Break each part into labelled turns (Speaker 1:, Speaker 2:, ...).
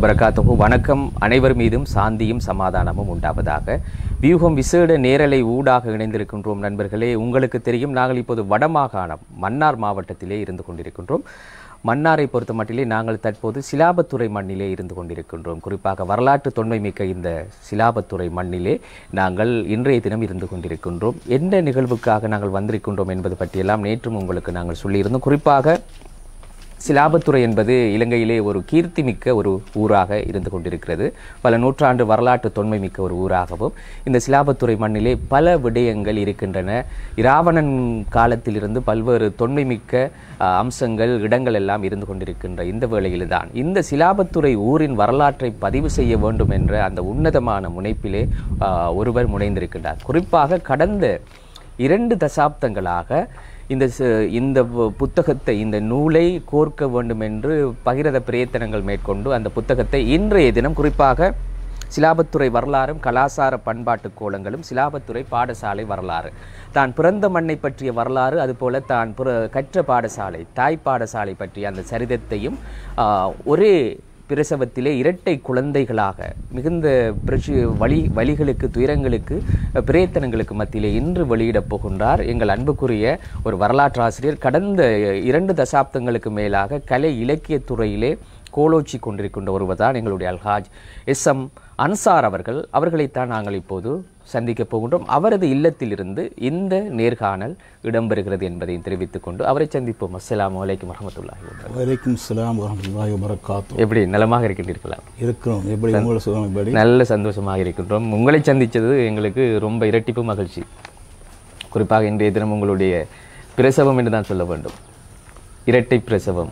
Speaker 1: வபரகாத்துஹு வணக்கம் அனைவர் மீதும் சாந்தியும் சமாதானமும் உண்டாவதாக வியூகம் விசேட நேரலை ஊடாக இணைந்திருக்கின்றோம் நண்பர்களே உங்களுக்கு தெரியும் நாங்கள் இப்போது வடமாகாணம் மன்னார் மாவட்டத்திலே இருந்து கொண்டிருக்கின்றோம் மன்னாரை பொறுத்த மட்டிலே நாங்கள் தற்போது சிலாபத்துறை மண்ணிலே இருந்து கொண்டிருக்கின்றோம் குறிப்பாக வரலாற்று தொன்மை மிக்க இந்த சிலாபத்துறை மண்ணிலே நாங்கள் இன்றைய தினம் இருந்து கொண்டிருக்கின்றோம் எந்த நிகழ்வுக்காக நாங்கள் வந்திருக்கின்றோம் என்பது பற்றியெல்லாம் நேற்றும் உங்களுக்கு நாங்கள் சொல்லியிருந்தோம் குறிப்பாக சிலாபத்துறை என்பது இலங்கையிலே ஒரு கீர்த்திமிக்க ஒரு ஊராக இருந்து கொண்டிருக்கிறது பல நூற்றாண்டு வரலாற்று தொன்மை மிக்க ஒரு ஊராகவும் இந்த சிலாபத்துறை மண்ணிலே பல விடயங்கள் இருக்கின்றன இராவணன் காலத்திலிருந்து பல்வேறு தொன்மை மிக்க அஹ், அம்சங்கள் இடங்கள் எல்லாம் இருந்து கொண்டிருக்கின்ற இந்த வேளையில்தான் இந்த சிலாபத்துறை ஊரின் வரலாற்றை பதிவு செய்ய வேண்டும் என்ற அந்த உன்னதமான முனைப்பிலே அஹ், ஒருவர் முனைந்திருக்கின்றார் குறிப்பாக கடந்த இரண்டு தசாப்தங்களாக இந்த ச- இந்த பு- புத்தகத்தை இந்த நூலை கோர்க்க வேண்டும் என்று பகிரத பிரயத்தனங்கள் மேற்கொண்டு அந்த புத்தகத்தை இன்றைய தினம் குறிப்பாக சிலாபத்துறை வரலாறும் கலாசார பண்பாட்டு கோலங்களும் சிலாபத்துறை பாடசாலை வரலாறு தான் பிறந்த மண்ணை பற்றிய வரலாறு அதுபோல தான் பிற கற்ற பாடசாலை தாய் பாடசாலை பற்றிய அந்த சரிதத்தையும் ஆஹ், ஒரே பிரசவத்திலே இரட்டை குழந்தைகளாக மிகுந்த பிரச்சு வழி வழிகளுக்கு துயரங்களுக்கு பிரயத்தனங்களுக்கு மத்தியிலே இன்று வெளியிடப் போகின்றார் எங்கள் அன்புக்குரிய ஒரு வரலாற்றாசிரியர் கடந்த இரண்டு தசாப்தங்களுக்கு மேலாக கலை இலக்கியத் துறையிலே கோலோச்சி கொண்டிருக்கின்ற ஒருவர் தான் எங்களுடைய அல்ஹாஜ் எஸ் எம் அன்சார் அவர்கள் அவர்களைத்தான் நாங்கள் இப்போது சந்திக்கப் போகின்றோம் அவரது இல்லத்திலிருந்து இந்த நேர்காணல் இடம்பெறுகிறது என்பதையும் தெரிவித்துக் கொண்டு அவரை சந்திப்போம் அஸ்ஸலாமு அலைக்கும் வரமத்துல்லாஹி வபரகாத்துஹு.
Speaker 2: வலைக்கும் சலாம் வரமத்துல்லாஹி வபரகாத்துஹு
Speaker 1: எப்படி நலமாக இருக்கின்றீர்களா
Speaker 2: இருக்கிறோம் எப்படி உங்களை சொல்லும்படி
Speaker 1: நல்ல சந்தோஷமாக இருக்கின்றோம் உங்களை சந்தித்தது எங்களுக்கு ரொம்ப இரட்டிப்பு மகிழ்ச்சி குறிப்பாக இன்றைய தினம் உங்களுடைய பிரசவம் என்று தான் சொல்ல வேண்டும் இரட்டை பிரசவம்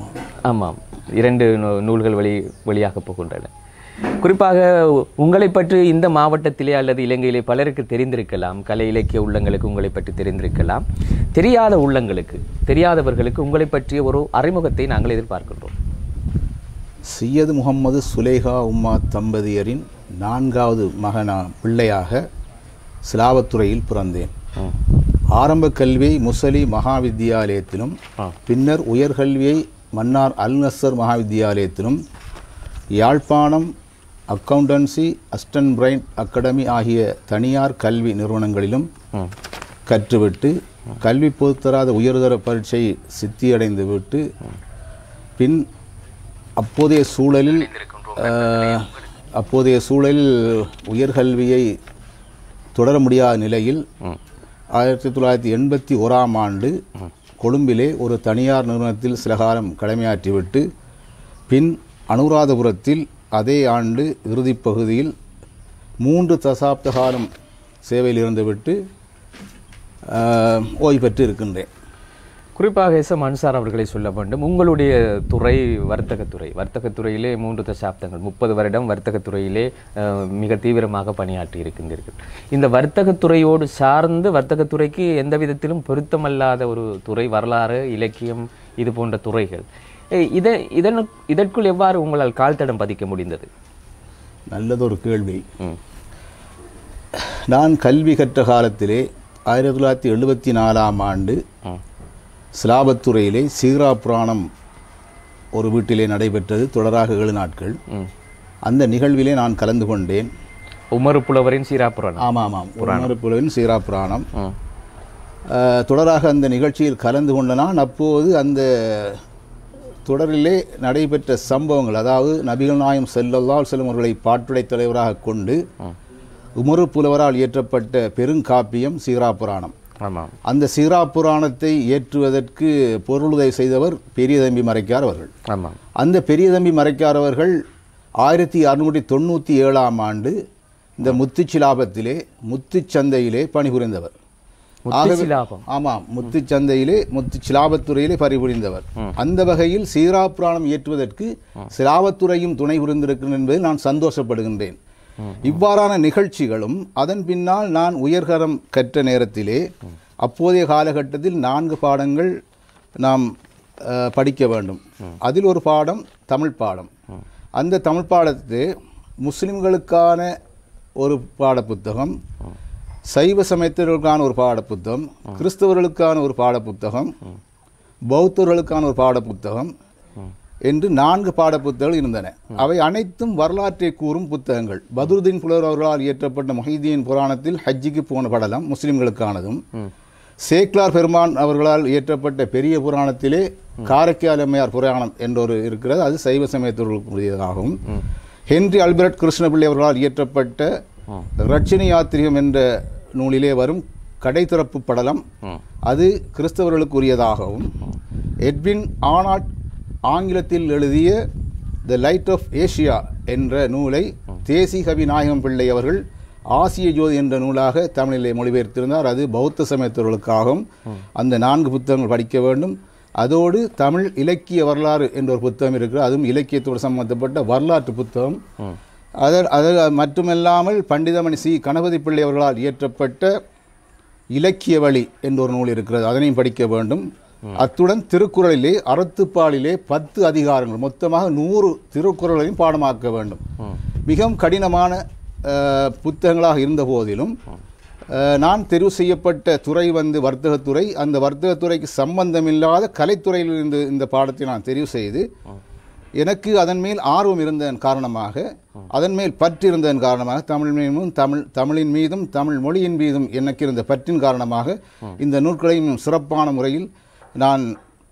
Speaker 1: ஆமாம் இரண்டு நூ- நூல்கள் வழி வழியாக போகின்றன குறிப்பாக உங்களை பற்றி இந்த மாவட்டத்திலே அல்லது இலங்கையிலே பலருக்கு தெரிந்திருக்கலாம் கலை இலக்கிய உள்ளங்களுக்கு உங்களை பற்றி தெரிந்திருக்கலாம் தெரியாத உள்ளங்களுக்கு தெரியாதவர்களுக்கு உங்களை பற்றிய ஒரு அறிமுகத்தை நாங்கள் எதிர்பார்க்கின்றோம்
Speaker 2: சையது முகம்மது சுலேஹா உம்மா தம்பதியரின் நான்காவது மகனா பிள்ளையாக சிலாவத்துறையில் பிறந்தேன்
Speaker 1: ம்.
Speaker 2: ஆரம்ப கல்வியை முசலி மகாவித்தியாலயத்திலும்
Speaker 1: ஆ.
Speaker 2: பின்னர் உயர்கல்வியை மன்னார் அல் நஸ்ஸர் மகாவித்தியாலயத்திலும் யாழ்ப்பாணம் அக்கவுண்டன்சி அஸ்டன் பிரைன் அகாடமி ஆகிய தனியார் கல்வி நிறுவனங்களிலும்
Speaker 1: ம்.
Speaker 2: கற்றுவிட்டு கல்வி பொதுத்தராத உயர்தர பரீட்சை சித்தியடைந்து விட்டு பின் அப்போதைய சூழலில் அஹ், அப்போதைய சூழலில் உயர்கல்வியை தொடர முடியாத நிலையில்
Speaker 1: ம்.
Speaker 2: ஆயிரத்தி தொள்ளாயிரத்தி எண்பத்தி ஓராம் ஆண்டு கொழும்பிலே ஒரு தனியார் நிறுவனத்தில் சில காலம் கடமையாற்றிவிட்டு பின் அனுராதபுரத்தில் அதே ஆண்டு இறுதிப் பகுதியில் மூன்று தசாப்த காலம் சேவையில் இருந்துவிட்டு ஆஹ், ஓய்வு பெற்று இருக்கின்றேன்
Speaker 1: குறிப்பாக எஸ் எம் அன்சார் அவர்களை சொல்ல வேண்டும் உங்களுடைய துறை வர்த்தகத்துறை வர்த்தகத்துறையிலே மூன்று தசாப்தங்கள் முப்பது வருடம் வர்த்தகத்துறையிலே அஹ், மிக தீவிரமாக பணியாற்றி இருக்கின்றீர்கள் இந்த வர்த்தகத்துறையோடு சார்ந்து வர்த்தகத்துறைக்கு எந்த விதத்திலும் பொருத்தமல்லாத ஒரு துறை வரலாறு இலக்கியம் இது போன்ற துறைகள் ஏய், இதை இதன் இதற்குள் எவ்வாறு உங்களால் கால் தடம் பதிக்க முடிந்தது
Speaker 2: நல்லதொரு கேள்வி
Speaker 1: ம்
Speaker 2: நான் கல்வி கற்ற காலத்திலே ஆயிரத்தி தொள்ளாயிரத்தி எழுபத்தி நாலாம் ஆண்டு
Speaker 1: ம்
Speaker 2: சிலாபத்துறையிலே சீரா புராணம் ஒரு வீட்டிலே நடைபெற்றது தொடராக ஏழு நாட்கள்
Speaker 1: ம்
Speaker 2: அந்த நிகழ்விலே நான் கலந்து கொண்டேன்
Speaker 1: உமறு புலவரின் சீராப்புராணம்
Speaker 2: ஆமாம் ஆமாம் ஒரு புலவின் சீரா புராணம்
Speaker 1: ம்
Speaker 2: அஹ், தொடராக அந்த நிகழ்ச்சியில் கலந்து கொண்ட நான் அப்போது அந்த தொடரிலே நடைபெற்ற சம்பவங்கள் அதாவது நபிகள் நாயம் செல்லல்லால் செல்லும் அவர்களை பாட்டுடை தலைவராக கொண்டு
Speaker 1: ம்
Speaker 2: உமறு புலவரால் இயற்றப்பட்ட பெருங்காப்பியம் சீரா புராணம்
Speaker 1: ஆமாம்
Speaker 2: அந்த சீரா புராணத்தை இயற்றுவதற்கு பொருளுதவி செய்தவர் பெரிய தம்பி மறைக்கார் அவர்கள்
Speaker 1: ஆமாம்
Speaker 2: அந்த பெரிய தம்பி மறைக்கார் அவர்கள் ஆயிரத்தி அறுநூற்றி தொண்ணூற்றி ஏழாம் ஆண்டு இந்த முத்துச்சிலாபத்திலே முத்துச்சந்தையிலே பணிபுரிந்தவர்
Speaker 1: முத்துச்சிலாபம்.
Speaker 2: ஆமாம் முத்துச்சந்தையிலே முத்து சிலாபத்துறையிலே பணிபுரிந்தவர் அந்த வகையில் சீரா புராணம் இயற்றுவதற்கு சிலாபத்துறையும் துணை புரிந்திருக்கிறேன் என்பதில் நான் சந்தோஷப்படுகின்றேன் இவ்வாறான நிகழ்ச்சிகளும் அதன் பின்னால் நான் உயர்கரம் கற்ற நேரத்திலே அப்போதைய காலகட்டத்தில் நான்கு பாடங்கள் நாம் அஹ், படிக்க வேண்டும் அதில் ஒரு பாடம் தமிழ் பாடம் அந்த தமிழ் பாடத்தை முஸ்லிம்களுக்கான ஒரு பாடப்புத்தகம் சைவ சமயத்தினருக்கான ஒரு பாடப்புத்தகம் கிறிஸ்தவர்களுக்கான ஒரு பாடப்புத்தகம் பௌத்தர்களுக்கான ஒரு பாடப்புத்தகம் என்று நான்கு பாடப்புத்தகங்கள் இருந்தன அவை அனைத்தும் வரலாற்றை கூறும் புத்தகங்கள் பதுருதீன் புலவர் அவர்களால் இயற்றப்பட்ட மொஹிதீன் புராணத்தில் ஹஜ்ஜிக்கு போன படலம் முஸ்லிம்களுக்கானதும் சேக்லார் பெருமான் அவர்களால் இயற்றப்பட்ட பெரிய புராணத்திலே காரைக்கால் அம்மையார் புராணம் என்றொரு இருக்கிறது அது சைவ சமயத்திற்குரியதாகும் ஹென்றி அல்பர்ட் கிருஷ்ணபிள்ளை அவர்களால் இயற்றப்பட்ட ரட்சினி யாத்திரிகம் என்ற நூலிலே வரும் கடைத்திறப்பு படலம் அது கிறிஸ்தவர்களுக்குரியதாகவும் எட்வின் ஆனாட் ஆங்கிலத்தில் எழுதிய த லைட் ஆஃப் ஏஷியா என்ற நூலை தேசி கவி நாயகம் பிள்ளை அவர்கள் ஆசிய ஜோதி என்ற நூலாக தமிழிலே மொழிபெயர்த்திருந்தார் அது பௌத்த சமயத்தவர்களுக்காகவும் அந்த நான்கு புத்தகங்கள் படிக்க வேண்டும் அதோடு தமிழ் இலக்கிய வரலாறு என்ற ஒரு புத்தகம் இருக்கிறது அதுவும் இலக்கியத்தோடு சம்பந்தப்பட்ட வரலாற்று புத்தகம் அதர் அது மட்டுமல்லாமல் பண்டிதமணி சி கணபதி பிள்ளை அவர்களால் இயற்றப்பட்ட இலக்கிய வழி என்ற ஒரு நூல் இருக்கிறது அதனையும் படிக்க வேண்டும் அத்துடன் திருக்குறளிலே அறத்துப்பாலிலே பத்து அதிகாரங்கள் மொத்தமாக நூறு திருக்குறளையும் பாடமாக்க வேண்டும் மிகவும் கடினமான அஹ், புத்தகங்களாக இருந்த போதிலும் அஹ், நான் தெரிவு செய்யப்பட்ட துறை வந்து வர்த்தகத்துறை அந்த வர்த்தகத்துறைக்கு சம்பந்தமில்லாத கலைத்துறையில் இருந்து இந்த பாடத்தை நான் தெரிவு செய்து எனக்கு அதன் மேல் ஆர்வம் இருந்ததன் காரணமாக அதன் மேல் பற்று இருந்ததன் காரணமாக தமிழ் மீதும் தமிழ் தமிழின் மீதும் தமிழ் மொழியின் மீதும் எனக்கு இருந்த பற்றின் காரணமாக இந்த நூல்களையும் சிறப்பான முறையில் நான்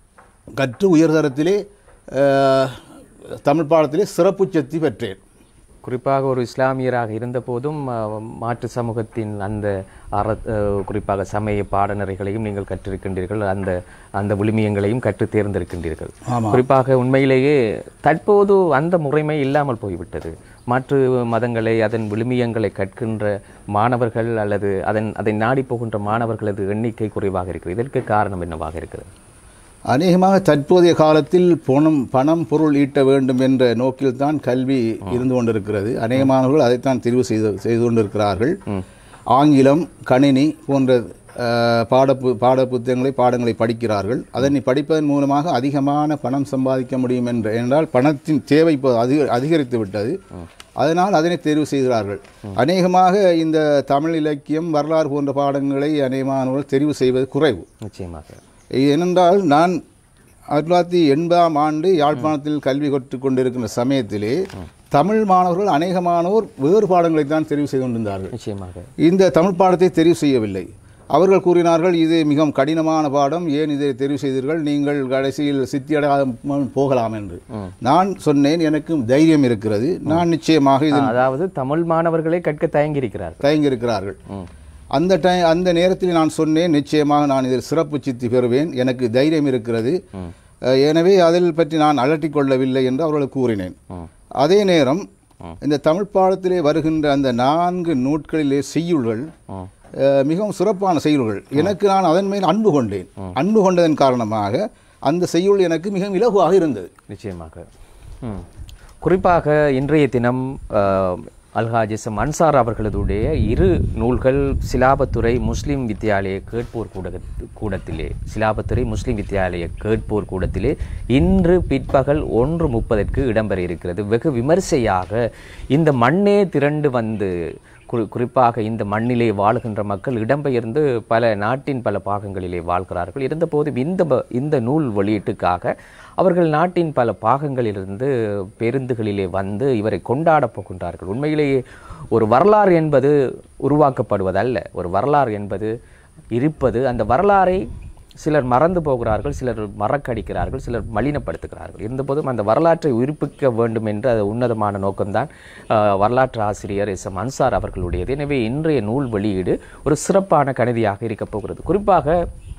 Speaker 2: கற்று உயர்தரத்திலே அஹ், தமிழ் பாடத்திலே சிறப்பு சக்தி பெற்றேன்
Speaker 1: குறிப்பாக ஒரு இஸ்லாமியராக இருந்த போதும் அஹ், மாற்று சமூகத்தின் அந்த அற அஹ், குறிப்பாக சமய பாடநெறிகளையும் நீங்கள் கற்றிருக்கின்றீர்கள் அந்த அந்த விழுமியங்களையும் கற்று தேர்ந்தெடுக்கின்றீர்கள்
Speaker 2: ஆமாம்.
Speaker 1: குறிப்பாக உண்மையிலேயே தற்போது அந்த முறைமை இல்லாமல் போய்விட்டது மாற்று மதங்களை அதன் விழுமியங்களை கற்கின்ற மாணவர்கள் அல்லது அதன் அதை நாடி போகின்ற மாணவர்களது எண்ணிக்கை குறைவாக இருக்கிறது இதற்கு காரணம் என்னவாக இருக்கிறது
Speaker 2: அநேகமாக தற்போதைய காலத்தில் பணம் பணம் பொருள் ஈட்ட வேண்டும் என்ற நோக்கில்தான் கல்வி இருந்து கொண்டிருக்கிறது அநேகமானவர்கள் அதைத்தான் தெரிவு செய்து செய்து கொண்டிருக்கிறார்கள் ஆங்கிலம் கணினி போன்ற அஹ், பாடப்பு பாட புத்தகங்களை பாடங்களை படிக்கிறார்கள் அதனை படிப்பதன் மூலமாக அதிகமான பணம் சம்பாதிக்க முடியும் என்ற என்றால் பணத்தின் தேவை இப்போ அதிக அதிகரித்து விட்டது அதனால் அதனை தேர்வு செய்கிறார்கள் அநேகமாக இந்த தமிழ் இலக்கியம் வரலாறு போன்ற பாடங்களை அநேகமானவர்கள் தெரிவு செய்வது குறைவு
Speaker 1: நிச்சயமாக
Speaker 2: ஏனென்றால் நான் ஆயிரத்தி தொள்ளாயிரத்தி எண்பதாம் ஆண்டு யாழ்ப்பாணத்தில் கல்வி கற்றுக் கொண்டிருக்கின்ற சமயத்திலே தமிழ் மாணவர்கள் அநேகமானோர் வேறு பாடங்களை தான் தெரிவு செய்து கொண்டிருந்தார்கள்
Speaker 1: நிச்சயமாக
Speaker 2: இந்த தமிழ் பாடத்தை தெரிவு செய்யவில்லை அவர்கள் கூறினார்கள் இது மிகவும் கடினமான பாடம் ஏன் இதை தெரிவு செய்தீர்கள் நீங்கள் கடைசியில் சித்தியடையாமல் போகலாம் என்று நான் சொன்னேன் எனக்கு தைரியம் இருக்கிறது நான் நிச்சயமாக இதில்
Speaker 1: அதாவது தமிழ் மாணவர்களை கற்க தயங்கியிருக்கிறார்கள்
Speaker 2: தயங்கியிருக்கிறார்கள் அந்த டைம் அந்த நேரத்தில் நான் சொன்னேன் நிச்சயமாக நான் இதில் சிறப்பு சித்தி பெறுவேன் எனக்கு தைரியம் இருக்கிறது அஹ், எனவே அதில் பற்றி நான் அலட்டிக் கொள்ளவில்லை என்று அவர்களுக்கு கூறினேன் அதே நேரம் இந்த தமிழ் பாடத்திலே வருகின்ற அந்த நான்கு நூட்களிலே செய்யுள்கள் அஹ், மிகவும் சிறப்பான செய்யுள்கள் எனக்கு நான் அதன் மேல் அன்பு கொண்டேன் அன்பு கொண்டதன் காரணமாக அந்த செய்யுள் எனக்கு மிகவும் இலகுவாக இருந்தது
Speaker 1: நிச்சயமாக ம். குறிப்பாக இன்றைய தினம் அஹ், அல்ஹாஜிசம் அன்சார் அவர்களதுடைய இரு நூல்கள் சிலாபத்துறை முஸ்லிம் வித்தியாலய கேட்போர் கூட கூடத்திலே சிலாபத்துறை முஸ்லிம் வித்தியாலய கேட்போர் கூடத்திலே இன்று பிற்பகல் ஒன்று முப்பதற்கு இடம்பெற இருக்கிறது வெகு விமரிசையாக இந்த மண்ணே திரண்டு வந்து குறி குறிப்பாக இந்த மண்ணிலே வாழுகின்ற மக்கள் இடம்பெயர்ந்து பல நாட்டின் பல பாகங்களிலே வாழ்கிறார்கள் இருந்தபோதும் இந்த ப- இந்த நூல் வெளியீட்டுக்காக அவர்கள் நாட்டின் பல பாகங்களிலிருந்து பேருந்துகளிலே வந்து இவரை கொண்டாடப் போகின்றார்கள் உண்மையிலேயே ஒரு வரலாறு என்பது உருவாக்கப்படுவதல்ல ஒரு வரலாறு என்பது இருப்பது அந்த வரலாறை சிலர் மறந்து போகிறார்கள் சிலர் மறக்கடிக்கிறார்கள் சிலர் மலினப்படுத்துகிறார்கள் இருந்தபோதும் அந்த வரலாற்றை உயிர்ப்பிக்க வேண்டும் என்ற அது உன்னதமான நோக்கம்தான் ஆஹ், வரலாற்று ஆசிரியர் எஸ் எம் அன்சார் அவர்களுடையது எனவே இன்றைய நூல் வெளியீடு ஒரு சிறப்பான கணிதியாக இருக்கப் போகிறது குறிப்பாக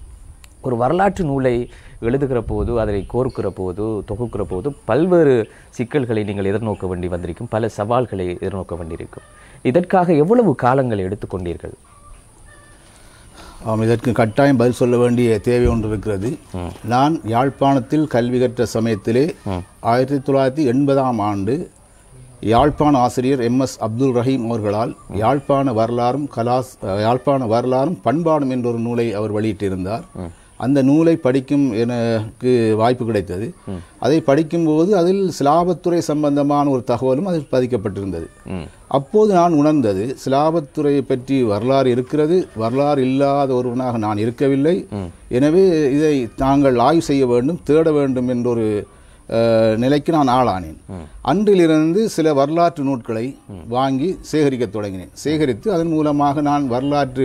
Speaker 1: ஒரு வரலாற்று நூலை எழுதுகிற போது அதை கோர்க்கிற போது தொகுக்கிற போது பல்வேறு சிக்கல்களை நீங்கள் எதிர்நோக்க வேண்டி வந்திருக்கும் பல சவால்களை எதிர்நோக்க வேண்டியிருக்கும் இதற்காக எவ்வளவு காலங்கள் எடுத்துக்கொண்டீர்கள்
Speaker 2: ஆம் இதற்கு கட்டாயம் பதில் சொல்ல வேண்டிய தேவை ஒன்று இருக்கிறது நான் யாழ்ப்பாணத்தில் கல்வி கற்ற சமயத்திலே ஆயிரத்தி தொள்ளாயிரத்தி எண்பதாம் ஆண்டு யாழ்ப்பாண ஆசிரியர் எம் எஸ் அப்துல் ரஹீம் அவர்களால் யாழ்ப்பாண வரலாறும் கலாஸ் யாழ்ப்பாண வரலாறும் பண்பாடும் என்ற ஒரு நூலை அவர் வெளியிட்டிருந்தார் அந்த நூலை படிக்கும் எனக்கு வாய்ப்பு கிடைத்தது அதை படிக்கும்போது அதில் சிலாபத்துறை சம்பந்தமான ஒரு தகவலும் அதில் பதிக்கப்பட்டிருந்தது
Speaker 1: ம்.
Speaker 2: அப்போது நான் உணர்ந்தது சிலாபத்துறையை பற்றி வரலாறு இருக்கிறது வரலாறு இல்லாத ஒருவனாக நான் இருக்கவில்லை எனவே இதை தாங்கள் ஆய்வு செய்ய வேண்டும் தேட வேண்டும் என்றொரு அஹ், நிலைக்கு நான் ஆளானேன் அன்றிலிருந்து சில வரலாற்று நூட்களை வாங்கி சேகரிக்கத் தொடங்கினேன் சேகரித்து அதன் மூலமாக நான் வரலாற்று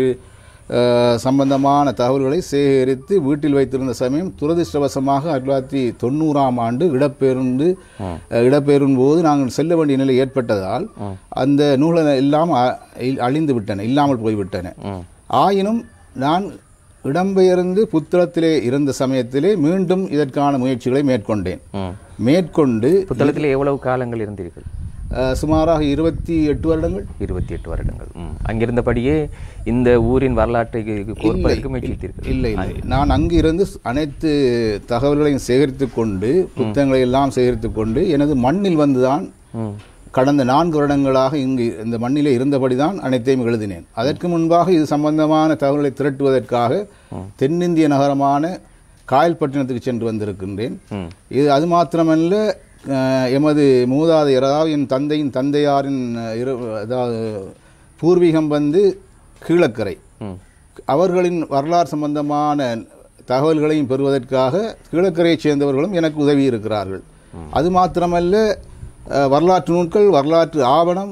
Speaker 2: அஹ், சம்பந்தமான தகவல்களை சேகரித்து வீட்டில் வைத்திருந்த சமயம் துரதிர்ஷ்டவசமாக ஆயிரத்தி தொள்ளாயிரத்தி தொண்ணூறாம் ஆண்டு இடப்பெயர்ந்து அஹ், இடப்பெயரும் போது நாங்கள் செல்ல வேண்டிய நிலை ஏற்பட்டதால் அந்த நூல்கள் எல்லாம் அ- இல்- அழிந்து விட்டன இல்லாமல் போய்விட்டன ஆயினும் நான் இடம்பெயர்ந்து புத்தளத்திலே இருந்த சமயத்திலே மீண்டும் இதற்கான முயற்சிகளை மேற்கொண்டேன்
Speaker 1: ம்.
Speaker 2: மேற்கொண்டு
Speaker 1: புத்தளத்தில் எவ்வளவு காலங்கள் இருந்தீர்கள்
Speaker 2: அஹ், சுமாராக இருபத்தி எட்டு வருடங்கள்
Speaker 1: இருபத்தி எட்டு வருடங்கள் ம். அங்கிருந்தபடியே இந்த ஊரின் வரலாற்றை கோர்ப்பதற்கு முயற்சித்தீர்கள்
Speaker 2: இல்லை இல்லை நான் அங்கு இருந்து ஸ்- அனைத்து தகவல்களையும் சேகரித்து கொண்டு புத்தகங்களை எல்லாம் சேகரித்து கொண்டு எனது மண்ணில் வந்துதான்
Speaker 1: ம்.
Speaker 2: கடந்த நான்கு வருடங்களாக இங்கு இந்த மண்ணிலே இருந்தபடிதான் அனைத்தையும் எழுதினேன் அதற்கு முன்பாக இது சம்பந்தமான தகவல்களை திரட்டுவதற்காக தென்னிந்திய நகரமான காயல்பட்டினத்துக்கு சென்று வந்திருக்கின்றேன்
Speaker 1: ம்.
Speaker 2: இது அது மாத்திரமல்ல அஹ், எமது மூதாதையர் அதாவது என் தந்தையின் தந்தையாரின் அஹ், இரு அதாவது பூர்வீகம் வந்து கீழக்கரை
Speaker 1: ம்.
Speaker 2: அவர்களின் வரலாறு சம்பந்தமான தகவல்களையும் பெறுவதற்காக கீழக்கரையைச் சேர்ந்தவர்களும் எனக்கு உதவி இருக்கிறார்கள் அது மாத்திரமல்ல அஹ், வரலாற்று நூல்கள் வரலாற்று ஆவணம்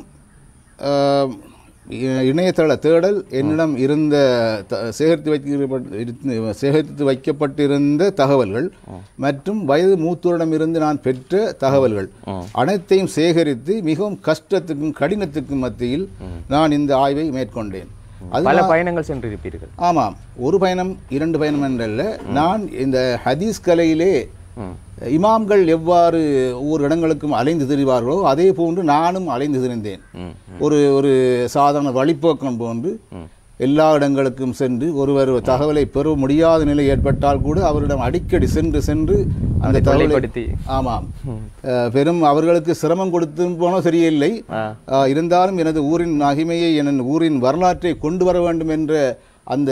Speaker 2: அஹ், இ- இணையதள தேடல் என்னிடம் இருந்த த- சேகரித்து வைக்கப்பட்டு இருந்து- சேகரித்து வைக்கப்பட்டிருந்த தகவல்கள் மற்றும் வயது மூத்தோரிடமிருந்து நான் பெற்ற தகவல்கள் அனைத்தையும் சேகரித்து மிகவும் கஷ்டத்துக்கும் கடினத்துக்கும் மத்தியில் நான் இந்த ஆய்வை மேற்கொண்டேன் அது
Speaker 1: பல பயணங்கள் சென்றிருப்பீர்கள்
Speaker 2: ஆமாம் ஒரு பயணம் இரண்டு பயணம் என்றல்ல நான் இந்த ஹதீஸ் கலையிலே இமாம்கள் எவ்வாறு ஒவ்வொரு இடங்களுக்கும் அலைந்து திரிவார்களோ அதே போன்று நானும் அலைந்து திரிந்தேன்
Speaker 1: ம்.
Speaker 2: ஒரு ஒரு சாதாரண வழிப்போக்கம் போன்று எல்லா இடங்களுக்கும் சென்று ஒருவர் தகவலை பெற முடியாத நிலை ஏற்பட்டால் கூட அவரிடம் அடிக்கடி சென்று சென்று அந்த தகவலை
Speaker 1: தொல்லைப்படுத்தி
Speaker 2: ஆமாம் அஹ், பெரும் அவர்களுக்கு சிரமம் கொடுத்து போனோ சரியில்லை
Speaker 1: ஆ.
Speaker 2: அஹ், இருந்தாலும் எனது ஊரின் மகிமையை என் ஊரின் வரலாற்றை கொண்டு வர வேண்டும் என்ற அந்த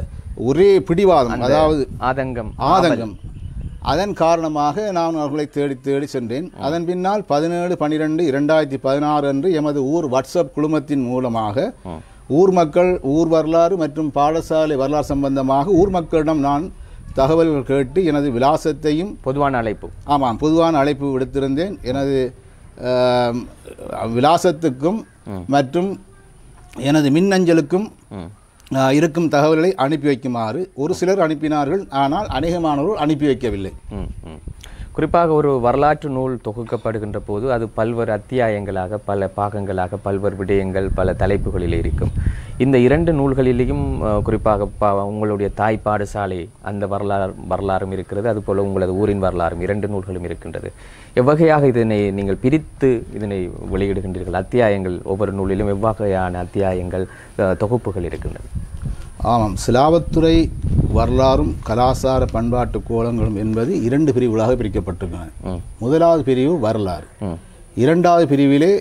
Speaker 2: ஒரே பிடிவாதம் அதாவது
Speaker 1: ஆதங்கம்
Speaker 2: ஆதங்கம் அதன் காரணமாக நான் அவர்களை தேடி தேடி சென்றேன் அதன் பின்னால் பதினேழு பன்னிரெண்டு இரண்டாயிரத்தி பதினாறு அன்று எமது ஊர் வாட்ஸ்அப் குழுமத்தின் மூலமாக ஊர் மக்கள் ஊர் வரலாறு மற்றும் பாடசாலை வரலாறு சம்பந்தமாக ஊர் மக்களிடம் நான் தகவல்கள் கேட்டு எனது விலாசத்தையும்
Speaker 1: பொதுவான அழைப்பு
Speaker 2: ஆமாம் பொதுவான அழைப்பு விடுத்திருந்தேன் எனது ஆம், விலாசத்துக்கும் மற்றும் எனது மின்னஞ்சலுக்கும்
Speaker 1: ம்.
Speaker 2: ஆ, இருக்கும் தகவல்களை அனுப்பி வைக்குமாறு ஒரு சிலர் அனுப்பினார்கள் ஆனால் அநேகமானவர்கள் அனுப்பி வைக்கவில்லை
Speaker 1: ம், ம். குறிப்பாக ஒரு வரலாற்று நூல் தொகுக்கப்படுகின்ற போது அது பல்வேறு அத்தியாயங்களாக பல பாகங்களாக பல்வேறு விடயங்கள் பல தலைப்புகளில் இருக்கும் இந்த இரண்டு நூல்களிலேயும் அஹ், குறிப்பாக ப- உங்களுடைய தாய் பாடசாலை அந்த வரலாறு வரலாறும் இருக்கிறது அதுபோல உங்களது ஊரின் வரலாறும் இரண்டு நூல்களும் இருக்கின்றது எவ்வகையாக இதனை நீங்கள் பிரித்து இதனை வெளியிடுகின்றீர்கள் அத்தியாயங்கள் ஒவ்வொரு நூலிலும் எவ்வகையான அத்தியாயங்கள் அஹ், தொகுப்புகள் இருக்கின்றது
Speaker 2: ஆமாம் சிலாவத்துறை வரலாறும் கலாசார பண்பாட்டு கோலங்களும் என்பது இரண்டு பிரிவுகளாக பிரிக்கப்பட்டிருக்கின்றன முதலாவது பிரிவு வரலாறு இரண்டாவது பிரிவிலே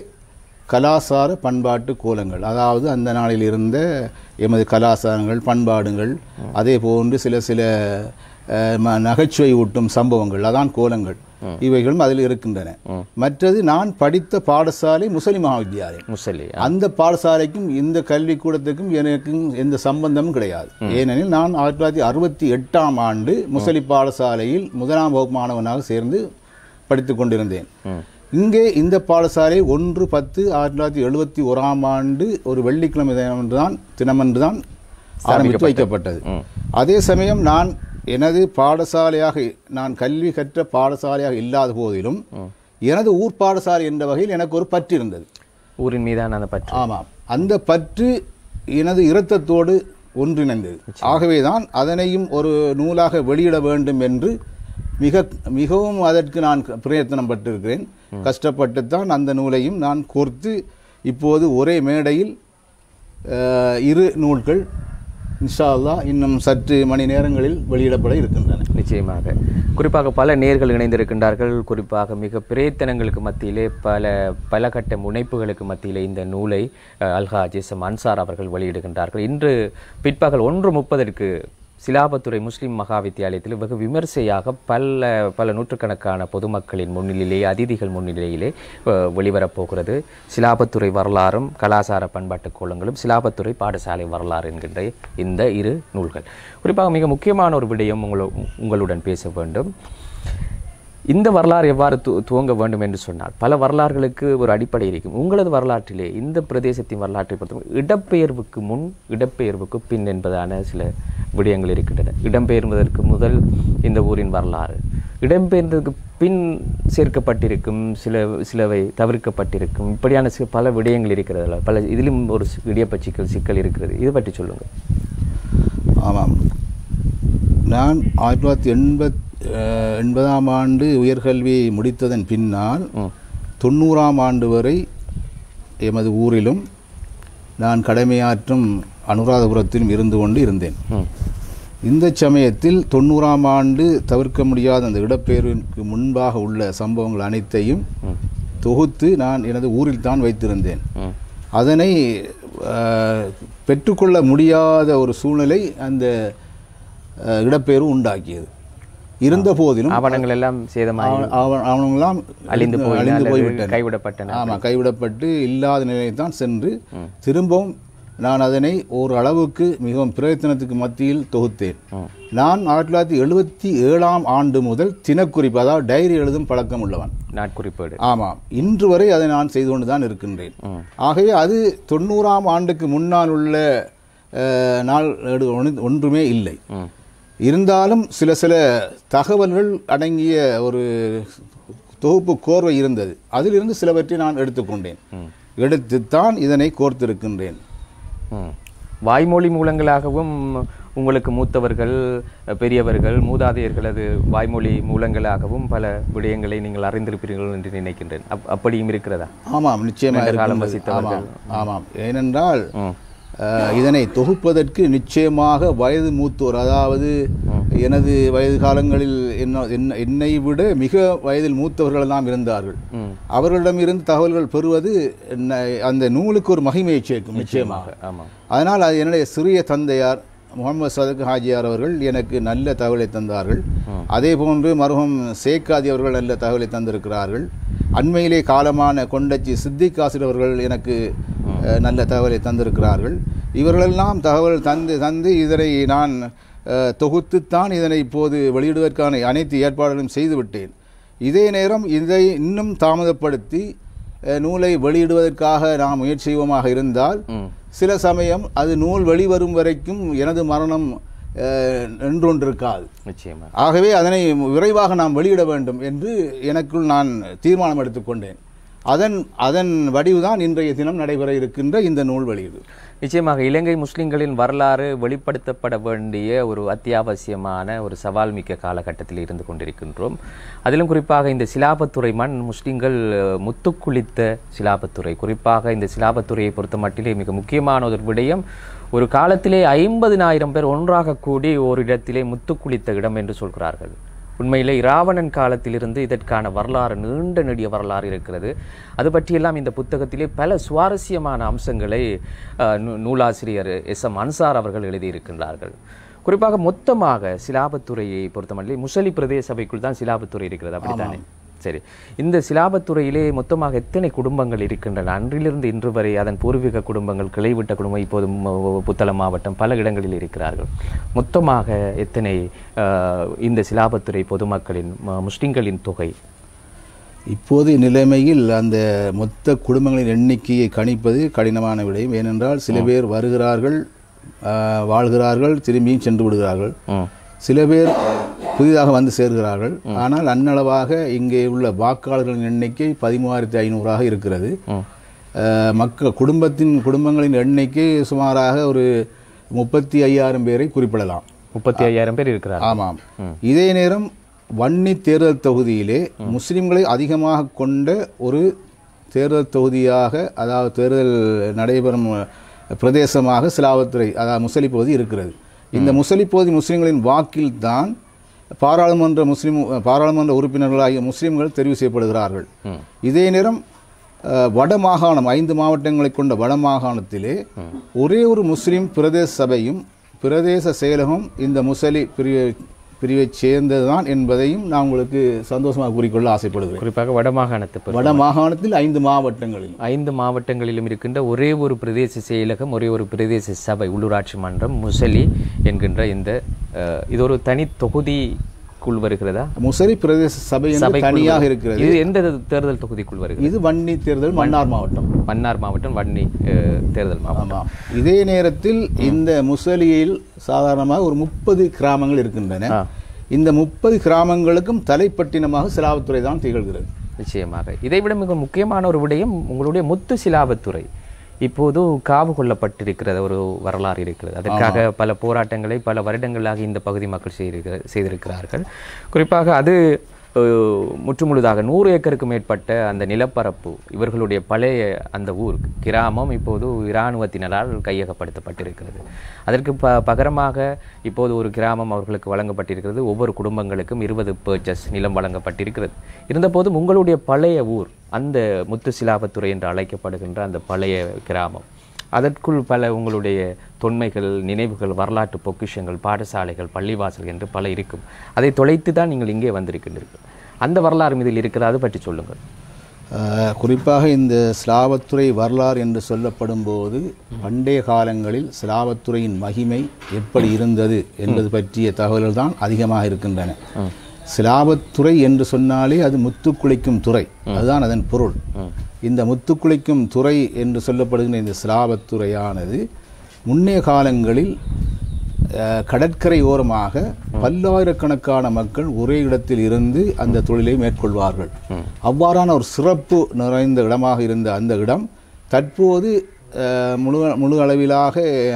Speaker 2: கலாசார பண்பாட்டு கோலங்கள் அதாவது அந்த நாளில் இருந்த எமது கலாசாரங்கள் பண்பாடுகள் அதே போன்று சில சில அஹ், ம- நகைச்சுவை ஊட்டும் சம்பவங்கள் அதான் கோலங்கள் இவைகளும் அதில் இருக்கின்றன மற்றது நான் படித்த பாடசாலை முஸ்லிம் மகாவித்யாலயம்
Speaker 1: முசலி
Speaker 2: அந்த பாடசாலைக்கும் இந்த கல்விக்கூடத்துக்கும் எனக்கும் எந்த சம்பந்தமும் கிடையாது ஏனெனில் நான் ஆயிரத்தி தொள்ளாயிரத்தி அறுபத்தி எட்டாம் ஆண்டு முசலி பாடசாலையில் முதலாம் வகுப்பு மாணவனாக சேர்ந்து படித்துக் கொண்டிருந்தேன் இங்கே இந்த பாடசாலை ஒன்று பத்து ஆயிரத்தி தொள்ளாயிரத்தி எழுபத்தி ஓராம் ஆண்டு ஒரு வெள்ளிக்கிழமை தினமன்றுதான் தினமன்றுதான் ஆரம்பித்து வைக்கப்பட்டது அதே சமயம் நான் எனது பாடசாலையாக நான் கல்வி கற்ற பாடசாலையாக இல்லாத போதிலும் எனது ஊர் பாடசாலை என்ற வகையில் எனக்கு ஒரு பற்று இருந்தது
Speaker 1: ஊரின் மீதான அந்த பற்று
Speaker 2: ஆமாம் அந்த பற்று எனது இரத்தத்தோடு ஒன்றிணைந்தது ஆகவேதான் அதனையும் ஒரு நூலாக வெளியிட வேண்டும் என்று மிக மிகவும் அதற்கு நான் பிரயத்தனம் பட்டிருக்கிறேன் கஷ்டப்பட்டுத்தான் அந்த நூலையும் நான் கோர்த்து இப்போது ஒரே மேடையில் அஹ், இரு நூல்கள் இன்ஷா அல்லாஹ் இன்னும் சற்று மணி நேரங்களில் வெளியிடப்பட இருக்கின்றன
Speaker 1: நிச்சயமாக குறிப்பாக பல நேர்கள் இணைந்திருக்கின்றார்கள் குறிப்பாக மிக பிரயத்தனங்களுக்கு மத்தியிலே பல பல கட்ட முனைப்புகளுக்கு மத்தியிலே இந்த நூலை அஹ், அல்ஹா ஜிசம் அன்சார் அவர்கள் வெளியிடுகின்றார்கள் இன்று பிற்பகல் ஒன்று முப்பதற்கு சிலாபத்துறை முஸ்லிம் மகா வித்தியாலயத்தில் வெகு விமர்சையாக பல பல நூற்றுக்கணக்கான பொதுமக்களின் முன்னிலையிலே அதிதிகள் முன்னிலையிலே அஹ், வெளிவரப்போகிறது சிலாபத்துறை வரலாறும் கலாசார பண்பாட்டு கோலங்களும் சிலாபத்துறை பாடசாலை வரலாறு என்கின்ற இந்த இரு நூல்கள் குறிப்பாக மிக முக்கியமான ஒரு விடயம் உங்களு உங்களுடன் பேச வேண்டும் இந்த வரலாறு எவ்வாறு து துவங்க வேண்டும் என்று சொன்னால் பல வரலாறுகளுக்கு ஒரு அடிப்படை இருக்கும் உங்களது வரலாற்றிலே இந்த பிரதேசத்தின் வரலாற்றை பொறுத்த இடப்பெயர்வுக்கு முன் இடப்பெயர்வுக்கு பின் என்பதான சில விடயங்கள் இருக்கின்றன இடம்பெயர்வதற்கு முதல் இந்த ஊரின் வரலாறு இடம்பெயர்ந்ததுக்கு பின் சேர்க்கப்பட்டிருக்கும் சில சிலவை தவிர்க்கப்பட்டிருக்கும் இப்படியான சில பல விடயங்கள் இருக்கிறதுல பல இதிலும் ஒரு சி- இடியப்ப சிக்கல் சிக்கல் இருக்கிறது இது பற்றி சொல்லுங்கள்
Speaker 2: ஆமாம் நான் ஆயிரத்தி தொள்ளாயிரத்தி எண்பத் அஹ், எண்பதாம் ஆண்டு உயர்கல்வியை முடித்ததன் பின்னால் தொண்ணூறாம் ஆண்டு வரை எமது ஊரிலும் நான் கடமையாற்றும் அனுராதபுரத்திலும் இருந்து கொண்டு இருந்தேன்
Speaker 1: ம்
Speaker 2: இந்த சமயத்தில் தொண்ணூறாம் ஆண்டு தவிர்க்க முடியாத அந்த இடப்பெயர்வுக்கு முன்பாக உள்ள சம்பவங்கள் அனைத்தையும் தொகுத்து நான் எனது ஊரில் தான் வைத்திருந்தேன்
Speaker 1: ம்
Speaker 2: அதனை அஹ், பெற்றுக்கொள்ள முடியாத ஒரு சூழ்நிலை அந்த அஹ், இடப்பெயர்வு உண்டாக்கியது இருந்த போதிலும்
Speaker 1: ஆவணங்கள் எல்லாம் சேதமாகி
Speaker 2: அவ- அவ- அவனெல்லாம்
Speaker 1: அழிந்து போயின
Speaker 2: அழிந்து
Speaker 1: அல்லது
Speaker 2: போய்விட்டன
Speaker 1: கைவிடப்பட்டன
Speaker 2: ஆமா கைவிடப்பட்டு இல்லாத நிலையில் தான் சென்று திரும்பவும் நான் அதனை ஒரு அளவுக்கு மிகவும் பிரயத்தனத்துக்கு மத்தியில் தொகுத்தேன் நான் ஆயிரத்தி தொள்ளாயிரத்தி எழுபத்தி ஏழாம் ஆண்டு முதல் தினக்குறிப்பு அதாவது டைரி எழுதும் பழக்கம் உள்ளவன்
Speaker 1: நாட்குறிப்பேடு
Speaker 2: ஆமாம் இன்று வரை அதை நான் செய்து கொண்டு தான் இருக்கின்றேன் ஆகவே அது தொண்ணூறாம் ஆண்டுக்கு முன்னால் உள்ள அஹ், நாள் ஏடு ஒன்று- ஒன்றுமே இல்லை
Speaker 1: ம்
Speaker 2: இருந்தாலும் சில சில தகவல்கள் அடங்கிய ஒரு தொகுப்பு கோர்வை இருந்தது அதிலிருந்து சிலவற்றை நான் எடுத்துக்கொண்டேன் எடுத்துத்தான் இதனை கோர்த்திருக்கின்றேன்
Speaker 1: ம். வாய்மொழி மூலங்களாகவும் உங்களுக்கு மூத்தவர்கள் பெரியவர்கள் மூதாதையர்களது வாய்மொழி மூலங்களாகவும் பல விடயங்களை நீங்கள் அறிந்திருப்பீர்கள் என்று நினைக்கின்றேன் அப் அப்படியும் இருக்கிறதா
Speaker 2: ஆமாம் நிச்சயமாக
Speaker 1: நீண்ட காலம்
Speaker 2: இருக்கின்றது.
Speaker 1: வசித்தவர்கள்.
Speaker 2: ஆமாம் ஆமாம் ஏனென்றால்
Speaker 1: ம்
Speaker 2: அஹ், இதனை தொகுப்பதற்கு நிச்சயமாக வயது மூத்தோர் அதாவது எனது வயது காலங்களில் என்ன என்ன- என்னை விட மிக வயதில் மூத்தவர்கள் எல்லாம் இருந்தார்கள்
Speaker 1: ம்
Speaker 2: அவர்களிடமிருந்து தகவல்கள் பெறுவது என்ன- அந்த நூலுக்கு ஒரு மகிமையை சேர்க்கும் நிச்சயமாக
Speaker 1: ஆமாம்
Speaker 2: அதனால் அது என்னுடைய சிறிய தந்தையார் முகமது சதக் ஹாஜியார் அவர்கள் எனக்கு நல்ல தகவலை தந்தார்கள் அதே போன்று மருகம் சேக்காதி அவர்கள் நல்ல தகவலை தந்திருக்கிறார்கள் அண்மையிலே காலமான கொண்டச்சி சித்திக் காசிர் அவர்கள் எனக்கு அஹ், நல்ல தகவலை தந்திருக்கிறார்கள் இவர்களெல்லாம் தகவல் தந்து தந்து இதனை நான் அஹ், தொகுத்துத்தான் இதனை இப்போது வெளியிடுவதற்கான அனைத்து ஏற்பாடுகளும் செய்துவிட்டேன் இதே நேரம் இதை இன்னும் தாமதப்படுத்தி அஹ், நூலை வெளியிடுவதற்காக நாம் முயற்சி செய்வோமாக இருந்தால்
Speaker 1: ம்
Speaker 2: சில சமயம் அது நூல் வெளிவரும் வரைக்கும் எனது மரணம் அஹ், நின்றொன்றிருக்காது
Speaker 1: நிச்சயமா
Speaker 2: ஆகவே அதனை விரைவாக நாம் வெளியிட வேண்டும் என்று எனக்குள் நான் தீர்மானம் எடுத்துக்கொண்டேன் அதன் அதன் வடிவுதான் இன்றைய தினம் நடைபெற இருக்கின்ற இந்த நூல் வெளியீடு
Speaker 1: நிச்சயமாக இலங்கை முஸ்லிம்களின் வரலாறு வெளிப்படுத்தப்பட வேண்டிய ஒரு அத்தியாவசியமான ஒரு சவால் மிக்க காலகட்டத்தில் இருந்து கொண்டிருக்கின்றோம் அதிலும் குறிப்பாக இந்த சிலாபத்துறை மண் முஸ்லிம்கள் அஹ், முத்துக்குளித்த சிலாபத்துறை குறிப்பாக இந்த சிலாபத்துறையை பொறுத்த மட்டிலே மிக முக்கியமான ஒரு விடயம் ஒரு காலத்திலே ஐம்பதினாயிரம் பேர் ஒன்றாக கூடி ஒரு இடத்திலே முத்துக்குளித்த இடம் என்று சொல்கிறார்கள் உண்மையிலே இராவணன் காலத்திலிருந்து இதற்கான வரலாறு நீண்ட நெடிய வரலாறு இருக்கிறது அது பற்றியெல்லாம் இந்த புத்தகத்திலே பல சுவாரஸ்யமான அம்சங்களை அஹ், நூ- நூலாசிரியர் எஸ் எம் அன்சார் அவர்கள் எழுதியிருக்கின்றார்கள் குறிப்பாக மொத்தமாக சிலாபத்துறையை பொறுத்தமட்டில் முசலி பிரதேச சபைக்குள் தான் சிலாபத்துறை இருக்கிறது அப்படித்தானே சரி இந்த சிலாபத்துறையிலே மொத்தமாக எத்தனை குடும்பங்கள் இருக்கின்றன அன்றிலிருந்து இன்று வரை அதன் பூர்வீக குடும்பங்கள் கிளைவிட்ட குடும்பம் இப்போது ம- புத்தளம் மாவட்டம் பல இடங்களில் இருக்கிறார்கள் மொத்தமாக எத்தனை அஹ், இந்த சிலாபத்துறை பொதுமக்களின் ம- முஸ்லிம்களின் தொகை
Speaker 2: இப்போதைய நிலைமையில் அந்த மொத்த குடும்பங்களின் எண்ணிக்கையை கணிப்பது கடினமான விடயம் ஏனென்றால் சில பேர் வருகிறார்கள் அஹ், வாழ்கிறார்கள் திரும்பியும் சென்று விடுகிறார்கள்
Speaker 1: ம்
Speaker 2: சில பேர் புதிதாக வந்து சேர்கிறார்கள் ஆனால் அன்னளவாக இங்கே உள்ள வாக்காளர்களின் எண்ணிக்கை பதிமூவாயிரத்தி ஐநூறாக இருக்கிறது
Speaker 1: ம்
Speaker 2: அஹ், மக்கள் குடும்பத்தின் குடும்பங்களின் எண்ணிக்கை சுமாராக ஒரு முப்பத்தி ஐயாயிரம் பேரை குறிப்பிடலாம்
Speaker 1: முப்பத்தி ஐயாயிரம் பேர் இருக்கிறார்கள்
Speaker 2: ஆமாம் இதே நேரம் வன்னி தேர்தல் தொகுதியிலே முஸ்லிம்களை அதிகமாக கொண்ட ஒரு தேர்தல் தொகுதியாக அதாவது தேர்தல் நடைபெறும் பிரதேசமாக சிலாவத்துறை அதாவது முசலி பகுதி இருக்கிறது இந்த முசலி பகுதி முஸ்லிம்களின் வாக்கில் தான் பாராளுமன்ற முஸ்லிம் பாராளுமன்ற உறுப்பினர்களாகிய முஸ்லிம்கள் தெரிவு செய்யப்படுகிறார்கள் இதே நேரம் அஹ், வட மாகாணம் ஐந்து மாவட்டங்களை கொண்ட வட மாகாணத்திலே ஒரே ஒரு முஸ்லிம் பிரதேச சபையும் பிரதேச செயலகம் இந்த முசலி பிரிவை பிரிவைச் சேர்ந்ததுதான் என்பதையும் நான் உங்களுக்கு சந்தோஷமாக கூறிக்கொள்ள ஆசைப்படுகிறேன்
Speaker 1: குறிப்பாக வடமாகாணத்தை பொறுத்த
Speaker 2: வட மாகாணத்தில் ஐந்து மாவட்டங்களில்
Speaker 1: ஐந்து மாவட்டங்களிலும் இருக்கின்ற ஒரே ஒரு பிரதேச செயலகம் ஒரே ஒரு பிரதேச சபை உள்ளூராட்சி மன்றம் முசலி என்கின்ற இந்த அஹ், இது ஒரு தனி தொகுதி தொகுதிக்குள் வருகிறதா
Speaker 2: முசரி பிரதேச சபை என்று
Speaker 1: சபைக்குள்
Speaker 2: தனியாக
Speaker 1: வரு-
Speaker 2: இருக்கிறது
Speaker 1: இது எந்த தேர்தல் தொகுதிக்குள் வருகிறது
Speaker 2: இது வன்னி தேர்தல் மன்னார் மாவட்டம்
Speaker 1: மன்னார் மாவட்டம் வன்னி அஹ், தேர்தல் மாவட்டம்
Speaker 2: ஆமாம் இதே நேரத்தில் இந்த முசலியில் சாதாரணமாக ஒரு முப்பது கிராமங்கள் இருக்கின்றன
Speaker 1: ஆ.
Speaker 2: இந்த முப்பது கிராமங்களுக்கும் தலைப்பட்டினமாக சிலாவத்துறை தான் திகழ்கிறது
Speaker 1: நிச்சயமாக இதைவிட மிக முக்கியமான ஒரு விடயம் உங்களுடைய முத்து சிலாபத்துறை இப்போது காவு கொள்ளப்பட்டிருக்கிறது ஒரு வரலாறு இருக்கிறது அதற்காக பல போராட்டங்களை பல வருடங்களாக இந்த பகுதி மக்கள் செய்திருக்கிற செய்திருக்கிறார்கள் குறிப்பாக அது அஹ், முற்றுமுழுதாக நூறு ஏக்கருக்கு மேற்பட்ட அந்த நிலப்பரப்பு இவர்களுடைய பழைய அந்த ஊர் கிராமம் இப்போது இராணுவத்தினரால் கையகப்படுத்தப்பட்டிருக்கிறது அதற்கு ப பகரமாக இப்போது ஒரு கிராமம் அவர்களுக்கு வழங்கப்பட்டிருக்கிறது ஒவ்வொரு குடும்பங்களுக்கும் இருபது பர்ச்சஸ் நிலம் வழங்கப்பட்டிருக்கிறது இருந்தபோதும் உங்களுடைய பழைய ஊர் அந்த முத்து சிலாபத்துறை என்று அழைக்கப்படுகின்ற அந்த பழைய கிராமம் அதற்குள் பல உங்களுடைய தொன்மைகள் நினைவுகள் வரலாற்று பொக்கிஷங்கள் பாடசாலைகள் பள்ளிவாசல் என்று பல இருக்கும் அதை தொலைத்து தான் நீங்கள் இங்கே வந்திருக்கின்றீர்கள் அந்த வரலாறு இதில் இருக்கிறது அது பற்றி சொல்லுங்கள்
Speaker 2: அஹ், குறிப்பாக இந்த சிலாவத்துறை வரலாறு என்று சொல்லப்படும் போது பண்டைய காலங்களில் சிலாவத்துறையின் மகிமை எப்படி இருந்தது என்பது பற்றிய தகவல்கள் தான் அதிகமாக இருக்கின்றன சிலாவத்துறை என்று சொன்னாலே அது முத்துக்குளிக்கும் துறை அதுதான் அதன் பொருள் இந்த முத்துக்குளிக்கும் துறை என்று சொல்லப்படுகின்ற இந்த சிலாவத்துறையானது முன்னைய காலங்களில் அஹ், கடற்கரை ஓரமாக பல்லாயிரக்கணக்கான மக்கள் ஒரே இடத்தில் இருந்து அந்த தொழிலை மேற்கொள்வார்கள் அவ்வாறான ஒரு சிறப்பு நிறைந்த இடமாக இருந்த அந்த இடம் தற்போது அஹ், முழு முழு அளவிலாக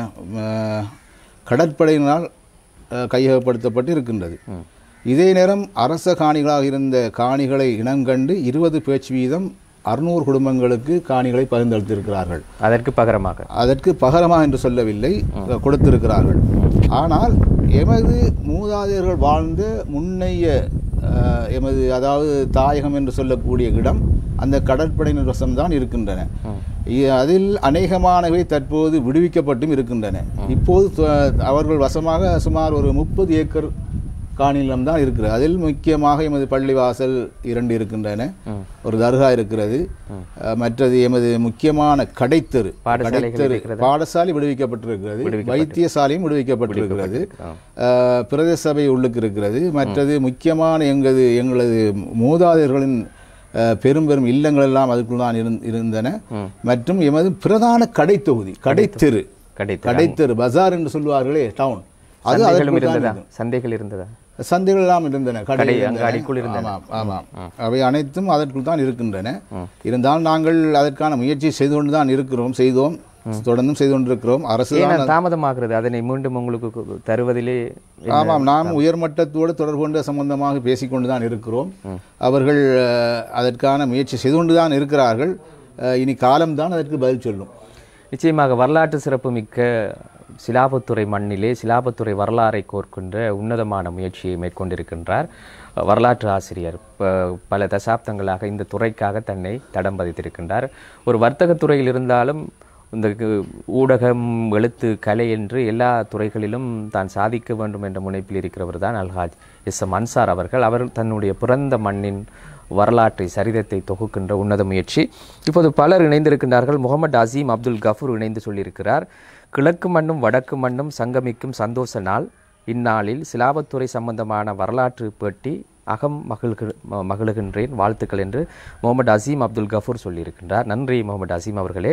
Speaker 2: அஹ், கடற்படையினால் அஹ், கையகப்படுத்தப்பட்டு இருக்கின்றது இதே நேரம் அரச காணிகளாக இருந்த காணிகளை இனங்கண்டு இருபது பேச்சு வீதம் அறுநூறு குடும்பங்களுக்கு காணிகளை பகிர்ந்தளித்திருக்கிறார்கள்
Speaker 1: அதற்கு பகரமாக
Speaker 2: அதற்கு பகரமாக என்று சொல்லவில்லை கொடுத்திருக்கிறார்கள் ஆனால் எமது மூதாதையர்கள் வாழ்ந்த முன்னைய அஹ், எமது அதாவது தாயகம் என்று சொல்லக்கூடிய இடம் அந்த கடற்படையினர் வசம்தான் இருக்கின்றன இ- அதில் அநேகமானவை தற்போது விடுவிக்கப்பட்டும் இருக்கின்றன இப்போது த- அவர்கள் வசமாக சுமார் ஒரு முப்பது ஏக்கர் காணிலம் தான் இருக்கிறது அதில் முக்கியமாக எமது பள்ளிவாசல் இரண்டு இருக்கின்றன ஒரு தர்கா இருக்கிறது அஹ், மற்றது எமது முக்கியமான கடைத்தெரு
Speaker 1: பாடசாலைகள்
Speaker 2: கடைத்தெரு
Speaker 1: இருக்கிறதா?
Speaker 2: பாடசாலை விடுவிக்கப்பட்டிருக்கிறது வைத்தியசாலையும் விடுவிக்கப்பட்டிருக்கிறது அஹ், பிரதேச சபை உள்ளுக்கு இருக்கிறது மற்றது முக்கியமான எங்களது எங்களது மூதாதையர்களின் அஹ், பெரும் பெரும் இல்லங்கள் எல்லாம் அதுக்குள் தான் இருந்- இருந்தன மற்றும் எமது பிரதான கடைத்தொகுதி கடைத்தெரு
Speaker 1: கிடைத்தது
Speaker 2: கடைத்தெரு பஜார் என்று சொல்வார்களே டவுன் அது
Speaker 1: சந்தைகளும்
Speaker 2: அதற்குள் தான்
Speaker 1: இருந்ததா சந்தைகள் இருந்ததா
Speaker 2: சந்தைகள் எல்லாம் இருந்தன கடை
Speaker 1: கடை,
Speaker 2: இருந்தன.
Speaker 1: அங்கு அடிக்குள் இருந்தன.
Speaker 2: ஆமாம் ஆமாம் அவை அனைத்தும் அதற்குள் தான் இருக்கின்றன இருந்தாலும் நாங்கள் அதற்கான முயற்சி செய்து கொண்டு தான் இருக்கிறோம் செய்தோம் தொடர்ந்தும் செய்து கொண்டிருக்கிறோம் அரசு தான்
Speaker 1: ஏன் தாமதமாகிறது அதனை மீண்டும் உங்களுக்கு கு- தருவதிலே
Speaker 2: ஆமாம் நாம் உயர்மட்டத்தோடு தொடர்பு கொண்ட சம்பந்தமாக பேசிக்கொண்டு தான் இருக்கிறோம் அவர்கள் அஹ், அதற்கான முயற்சி செய்து கொண்டு தான் இருக்கிறார்கள் அஹ், இனி காலம்தான் அதற்கு பதில் சொல்லும்
Speaker 1: நிச்சயமாக வரலாற்று சிறப்புமிக்க சிலாபத்துறை மண்ணிலே சிலாபத்துறை வரலாறை கோர்க்கின்ற உன்னதமான முயற்சியை மேற்கொண்டிருக்கின்றார் வரலாற்று ஆசிரியர் ப- பல தசாப்தங்களாக இந்த துறைக்காக தன்னை தடம் பதித்திருக்கின்றார் ஒரு வர்த்தகத் துறையில் இருந்தாலும் இந்த கு- ஊடகம் எழுத்து கலை என்று எல்லா துறைகளிலும் தான் சாதிக்க வேண்டும் என்ற முனைப்பில் இருக்கிறவர் தான் அல்ஹாஜ் எஸ் எம் அன்சார் அவர்கள் அவர் தன்னுடைய பிறந்த மண்ணின் வரலாற்றை சரிதத்தை தொகுக்கின்ற உன்னத முயற்சி இப்போது பலர் இணைந்திருக்கின்றார்கள் முகமது அசீம் அப்துல் கஃபூர் இணைந்து சொல்லியிருக்கிறார் கிழக்கு மண்ணும் வடக்கு மண்ணும் சங்கமிக்கும் சந்தோஷ நாள் இந்நாளில் சிலாபத்துறை சம்பந்தமான வரலாற்று பேட்டி அகம் மகிழ்கு ம- மகிழுகின்றேன் வாழ்த்துக்கள் என்று முகமது அசீம் அப்துல் கஃபூர் சொல்லியிருக்கின்றார் நன்றி முகமது அசீம் அவர்களே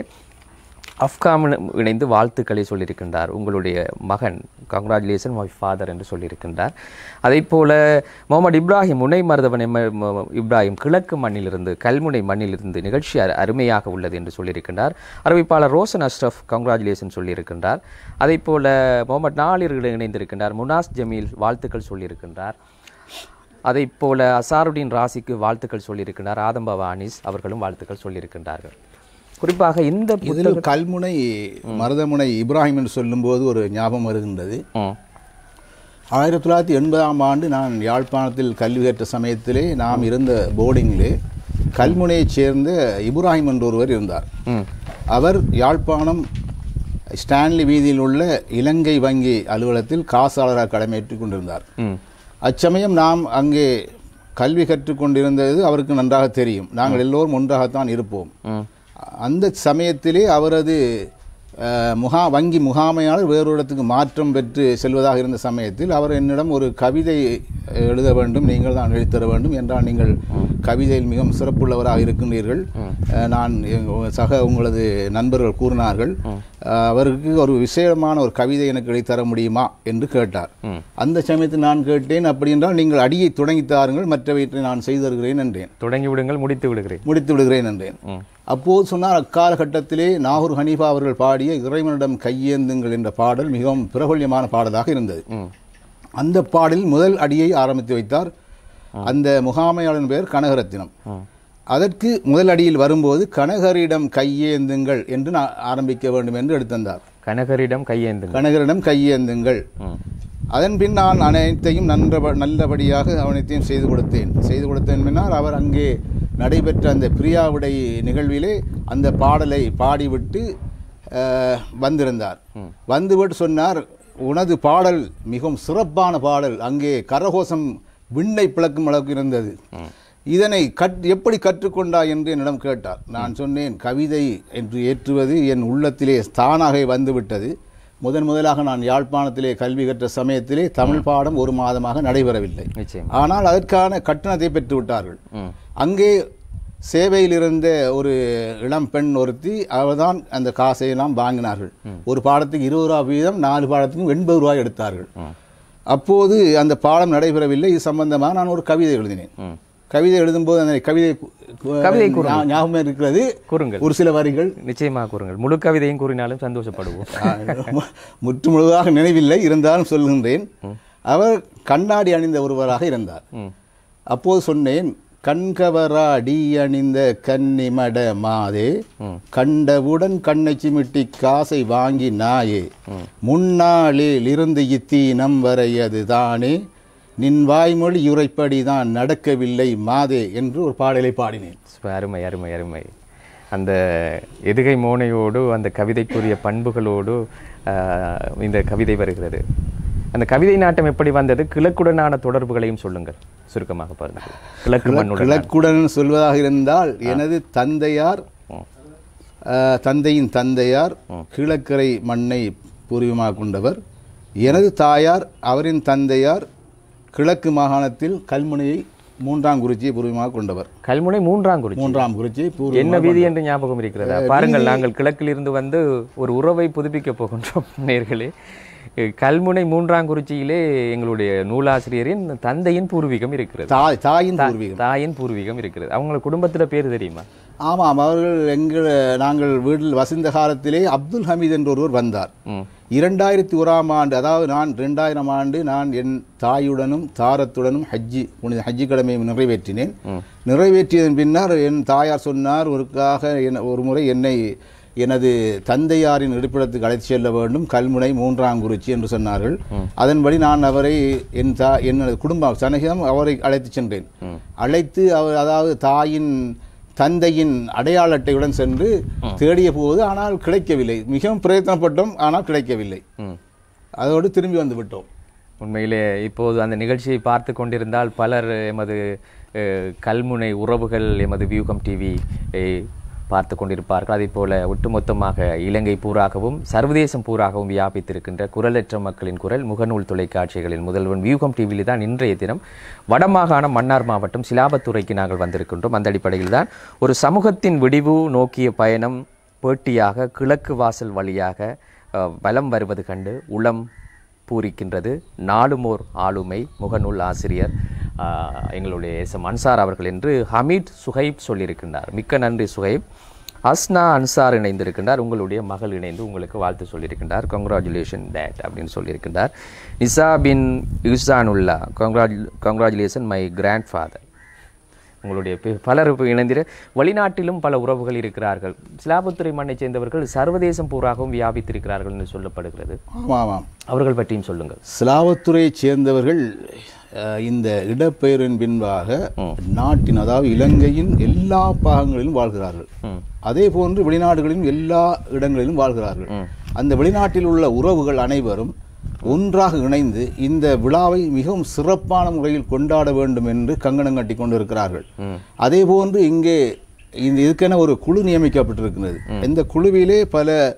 Speaker 1: அஃப்காம் இணைந்து வாழ்த்துக்களை சொல்லியிருக்கின்றார் உங்களுடைய மகன் கங்க்ராச்சுலேஷன் மை ஃபாதர் என்று சொல்லியிருக்கின்றார் அதே போல முகமது இப்ராஹிம் முனை மருதவன் எம் ம- இப்ராஹிம் கிழக்கு மண்ணிலிருந்து கல்முனை மண்ணிலிருந்து நிகழ்ச்சி அரு- அருமையாக உள்ளது என்று சொல்லியிருக்கின்றார் அறிவிப்பாளர் ரோஷன் அஷ்ரஃப் கங்க்ராச்சுலேஷன் சொல்லியிருக்கின்றார் அதே போல முகமது நாளிர் இணைந்திருக்கின்றார் முனாஸ் ஜமீல் வாழ்த்துக்கள் சொல்லியிருக்கின்றார் அதே போல அசாருddin ராசிக்கு வாழ்த்துக்கள் சொல்லியிருக்கின்றார் ஆதம்பவ அனீஸ் அவர்களும் வாழ்த்துக்கள் சொல்லியிருக்கின்றார்கள் குறிப்பாக இந்த புத்தக-
Speaker 2: இதில் கல்முனை மருதமுனை இப்ராஹிம் என்று சொல்லும்போது ஒரு ஞாபகம் வருகின்றது
Speaker 1: ம்,
Speaker 2: ஆயிரத்தி தொள்ளாயிரத்தி எண்பதாம் ஆண்டு நான் யாழ்ப்பாணத்தில் கல்வி கற்ற சமயத்திலே நாம் இருந்த போர்டிங்கிலே கல்முனையைச் சேர்ந்த இப்ராஹிம் என்ற ஒருவர் இருந்தார்
Speaker 1: ம்,
Speaker 2: அவர் யாழ்ப்பாணம் ஸ்டான்லி வீதியில் உள்ள இலங்கை வங்கி அலுவலகத்தில் காசாளராக கடமையேற்றுக் கொண்டிருந்தார்
Speaker 1: ம்,
Speaker 2: அச்சமயம் நாம் அங்கே கல்வி கற்றுக்கொண்டிருந்தது அவருக்கு நன்றாக தெரியும் நாங்கள் எல்லோரும் ஒன்றாகத்தான் இருப்போம்
Speaker 1: ம்,
Speaker 2: அந்த சமயத்திலே அவரது அஹ், முகா வங்கி முகாமையாளர் வேறொரு இடத்துக்கு மாற்றம் பெற்று செல்வதாக இருந்த சமயத்தில் அவர் என்னிடம் ஒரு கவிதை எழுத வேண்டும் நீங்கள் தான் எழுதித்தர வேண்டும் என்றால் நீங்கள் கவிதையில் மிகவும் சிறப்புள்ளவராக இருக்கின்றீர்கள் அஹ், நான் எங்க- சக உங்களது நண்பர்கள் கூறினார்கள் அஹ், அவருக்கு ஒரு விசேடமான ஒரு கவிதை எனக்கு எழுதித்தர முடியுமா என்று கேட்டார் அந்த சமயத்தில் நான் கேட்டேன் அப்படி என்றால் நீங்கள் அடியை தொடங்கி தாருங்கள் மற்றவற்றை நான் செய்து தருகிறேன் என்றேன்
Speaker 1: தொடங்கி விடுங்கள் முடித்து விடுகிறேன்
Speaker 2: முடித்து விடுகிறேன் என்றேன்
Speaker 1: ம்.
Speaker 2: அப்போது சொன்னார் அக்காலகட்டத்திலே நாகூர் ஹனீஃபா அவர்கள் பாடிய இறைவனிடம் கையேந்துங்கள் என்ற பாடல் மிகவும் பிரபல்யமான பாடலாக இருந்தது
Speaker 1: ம்.
Speaker 2: அந்த பாடலில் முதல் அடியை ஆரம்பித்து வைத்தார் அந்த முகாமையாளன் பெயர் கனகரத்தினம் அதற்கு முதல் அடியில் வரும்போது கனகரிடம் கையேந்துங்கள் என்று நான் ஆரம்பிக்க வேண்டும் என்று எடுத்தந்தார்
Speaker 1: கனகரிடம் கையேந்துங்கள்
Speaker 2: கனகரிடம் கையேந்துங்கள்
Speaker 1: ம்.
Speaker 2: அதன் பின் நான் அனைத்தையும் நன்ற நல்லபடியாக அவனைத்தையும் செய்து கொடுத்தேன் செய்து கொடுத்தேன் பின்னால் அவர் அங்கே நடைபெற்ற அந்த பிரியாவிடை நிகழ்விலே அந்த பாடலை பாடிவிட்டு அஹ், வந்திருந்தார் வந்துவிட்டு சொன்னார் உனது பாடல் மிகவும் சிறப்பான பாடல் அங்கே கரகோஷம் விண்ணை பிளக்கும் அளவுக்கு இருந்தது இதனை கற் எப்படி கற்றுக்கொண்டாய் என்று என்னிடம் கேட்டார் நான் சொன்னேன் கவிதை என்று ஏற்றுவது என் உள்ளத்திலே தானாக வந்துவிட்டது முதன் முதலாக நான் யாழ்ப்பாணத்திலே கல்வி கற்ற சமயத்திலே தமிழ் பாடம் ஒரு மாதமாக நடைபெறவில்லை
Speaker 1: நிச்சயம்
Speaker 2: ஆனால் அதற்கான கட்டணத்தை பெற்று விட்டார்கள்
Speaker 1: ம்.
Speaker 2: அங்கே சேவையில் இருந்த ஒரு இளம் பெண் ஒருத்தி அவர்தான் அந்த காசை எல்லாம் வாங்கினார்கள் ஒரு பாடத்துக்கு இருபது ரூபா வீதம் நாலு பாடத்துக்கும் எண்பது ரூபாய் எடுத்தார்கள் அப்போது அந்த பாடம் நடைபெறவில்லை இது சம்பந்தமாக நான் ஒரு கவிதை எழுதினேன்
Speaker 1: ம்.
Speaker 2: கவிதை எழுதும்போது அந்த கவிதை கு-
Speaker 1: கவிதை
Speaker 2: ஞா- ஞாபகம் இருக்கிறது
Speaker 1: கூறுங்கள்
Speaker 2: ஒரு சில வரிகள்
Speaker 1: நிச்சயமாக கூறுங்கள் முழு கவிதையும் கூறினாலும் சந்தோஷப்படுவோம்
Speaker 2: மு- முற்று முழுதாக நினைவில்லை இருந்தாலும் சொல்கின்றேன் அவர் கண்ணாடி அணிந்த ஒருவராக இருந்தார்
Speaker 1: ம்.
Speaker 2: அப்போது சொன்னேன் கண்கவரா அடி அணிந்த கன்னிமட மாதே கண்டவுடன் கண்ணை சிமிட்டி காசை வாங்கி நாயே முன்னாளில் இருந்து இத்தீனம் வரையது தானே நின் வாய்மொழி உரைப்படிதான் நடக்கவில்லை மாதே என்று ஒரு பாடலை பாடினேன்
Speaker 1: அருமை அருமை அருமை அந்த எதுகை மோனையோடு அந்த கவிதைக்குரிய பண்புகளோடு ஆஹ், இந்த கவிதை வருகிறது அந்த கவிதை நாட்டம் எப்படி வந்தது கிழக்குடனான தொடர்புகளையும் சொல்லுங்கள் சுருக்கமாக பாருங்கள் கிழக்கு மண்ணுடன்
Speaker 2: கிழக்குடன் சொல்வதாக இருந்தால் எனது தந்தையார்
Speaker 1: ம்.
Speaker 2: அஹ், தந்தையின் தந்தையார் கீழக்கரை மண்ணை பூர்வீகமாக கொண்டவர் எனது தாயார் அவரின் தந்தையார் கிழக்கு மாகாணத்தில் கல்முனையை மூன்றாம் குறிச்சியை பூர்வீகமாக கொண்டவர்
Speaker 1: கல்முனை மூன்றாம் குறிச்சி
Speaker 2: மூன்றாம் குறிச்சியை பூர்வீகம்
Speaker 1: என்ன வீதி என்று ஞாபகம் இருக்கிறதா பாருங்கள் நாங்கள் கிழக்கில் இருந்து வந்து ஒரு உறவை புதுப்பிக்க போகின்றோம் நேர்களே கல்முனை மூன்றாம் குறிச்சியிலே எங்களுடைய நூலாசிரியரின் தந்தையின் பூர்வீகம் இருக்கிறது
Speaker 2: தாய் தாயின் பூர்வீகம்
Speaker 1: தாயின் பூர்வீகம் இருக்கிறது அவங்க குடும்பத்துல பேர் தெரியுமா
Speaker 2: ஆமாம் அவர்கள் எங்கள் நாங்கள் வீட்டில் வசிந்த காலத்திலே அப்துல் ஹமீத் என்ற ஒருவர் வந்தார்
Speaker 1: ம்.
Speaker 2: இரண்டாயிரத்தி ஓராம் ஆண்டு அதாவது நான் ரெண்டாயிரம் ஆண்டு நான் என் தாயுடனும் தாரத்துடனும் ஹஜ்ஜி புனித ஹஜ்ஜி கடமையை நிறைவேற்றினேன் நிறைவேற்றியதன் பின்னர் என் தாயார் சொன்னார் ஒருக்காக என் ஒரு முறை என்னை எனது தந்தையாரின் இருப்பிடத்துக்கு அழைத்து செல்ல வேண்டும் கல்முனை மூன்றாம் குறிச்சி என்று சொன்னார்கள் அதன்படி நான் அவரை என் தா எனது குடும்பம் சனகிதம் அவரை அழைத்து சென்றேன் அழைத்து அவர் அதாவது தாயின் தந்தையின் அடையாள அட்டையுடன் சென்று தேடிய போது ஆனால் கிடைக்கவில்லை மிகவும் பிரயத்தனப்பட்டோம் ஆனால் கிடைக்கவில்லை
Speaker 1: ம்.
Speaker 2: அதோடு திரும்பி வந்து விட்டோம்
Speaker 1: உண்மையிலே இப்போது அந்த நிகழ்ச்சியை பார்த்து கொண்டிருந்தால் பலர் எமது அஹ், கல்முனை உறவுகள் எமது வியூகம் டிவி பார்த்து கொண்டிருப்பார்கள் அதே போல ஒட்டுமொத்தமாக இலங்கை பூராகவும் சர்வதேசம் பூராகவும் வியாபித்திருக்கின்ற குரலற்ற மக்களின் குரல் முகநூல் தொலைக்காட்சிகளின் முதல்வன் வியூகம் டிவியில் தான் இன்றைய தினம் வடமாகாணம் மன்னார் மாவட்டம் சிலாபத்துறைக்கு நாங்கள் வந்திருக்கின்றோம் அந்த அடிப்படையில் தான் ஒரு சமூகத்தின் விடிவு நோக்கிய பயணம் பேட்டியாக கிழக்கு வாசல் வழியாக அஹ், வலம் வருவது கண்டு உளம் பூரிக்கின்றது நாளுமோர் ஆளுமை முகநூல் ஆசிரியர் ஆஹ், எங்களுடைய எஸ் எம் அன்சார் அவர்கள் என்று ஹமீத் சுஹைப் சொல்லியிருக்கின்றார் மிக்க நன்றி சுஹைப் அஸ்னா அன்சார் இணைந்திருக்கின்றார் உங்களுடைய மகள் இணைந்து உங்களுக்கு வாழ்த்து சொல்லியிருக்கின்றார் கங்க்ராச்சுலேஷன் டேட் அப்படின்னு சொல்லியிருக்கின்றார் நிசா பின் யுசானுல்லா கங்க்ராஜ் கங்க்ராச்சுலேஷன் மை கிராண்ட் ஃபாதர் உங்களுடைய பே- பலர் இப்ப இணைந்திரு வெளிநாட்டிலும் பல உறவுகள் இருக்கிறார்கள் சிலாபத்துறை மண்ணை சேர்ந்தவர்கள் சர்வதேசம் பூராகவும் வியாபித்திருக்கிறார்கள் என்று சொல்லப்படுகிறது
Speaker 2: ஆமாம் ஆமாம்
Speaker 1: அவர்கள் பற்றியும் சொல்லுங்கள்
Speaker 2: சிலாவத்துறையைச் சேர்ந்தவர்கள் அஹ், இந்த இடப்பெயரின் பின்பாக நாட்டின் அதாவது இலங்கையின் எல்லா பாகங்களிலும் வாழ்கிறார்கள் அதே போன்று வெளிநாடுகளிலும் எல்லா இடங்களிலும் வாழ்கிறார்கள் அந்த வெளிநாட்டில் உள்ள உறவுகள் அனைவரும் ஒன்றாக இணைந்து இந்த விழாவை மிகவும் சிறப்பான முறையில் கொண்டாட வேண்டும் என்று கங்கணம் கட்டி கொண்டிருக்கிறார்கள் அதே போன்று இங்கே இந்த இதுக்கென ஒரு குழு நியமிக்கப்பட்டிருக்கிறது இந்த குழுவிலே பல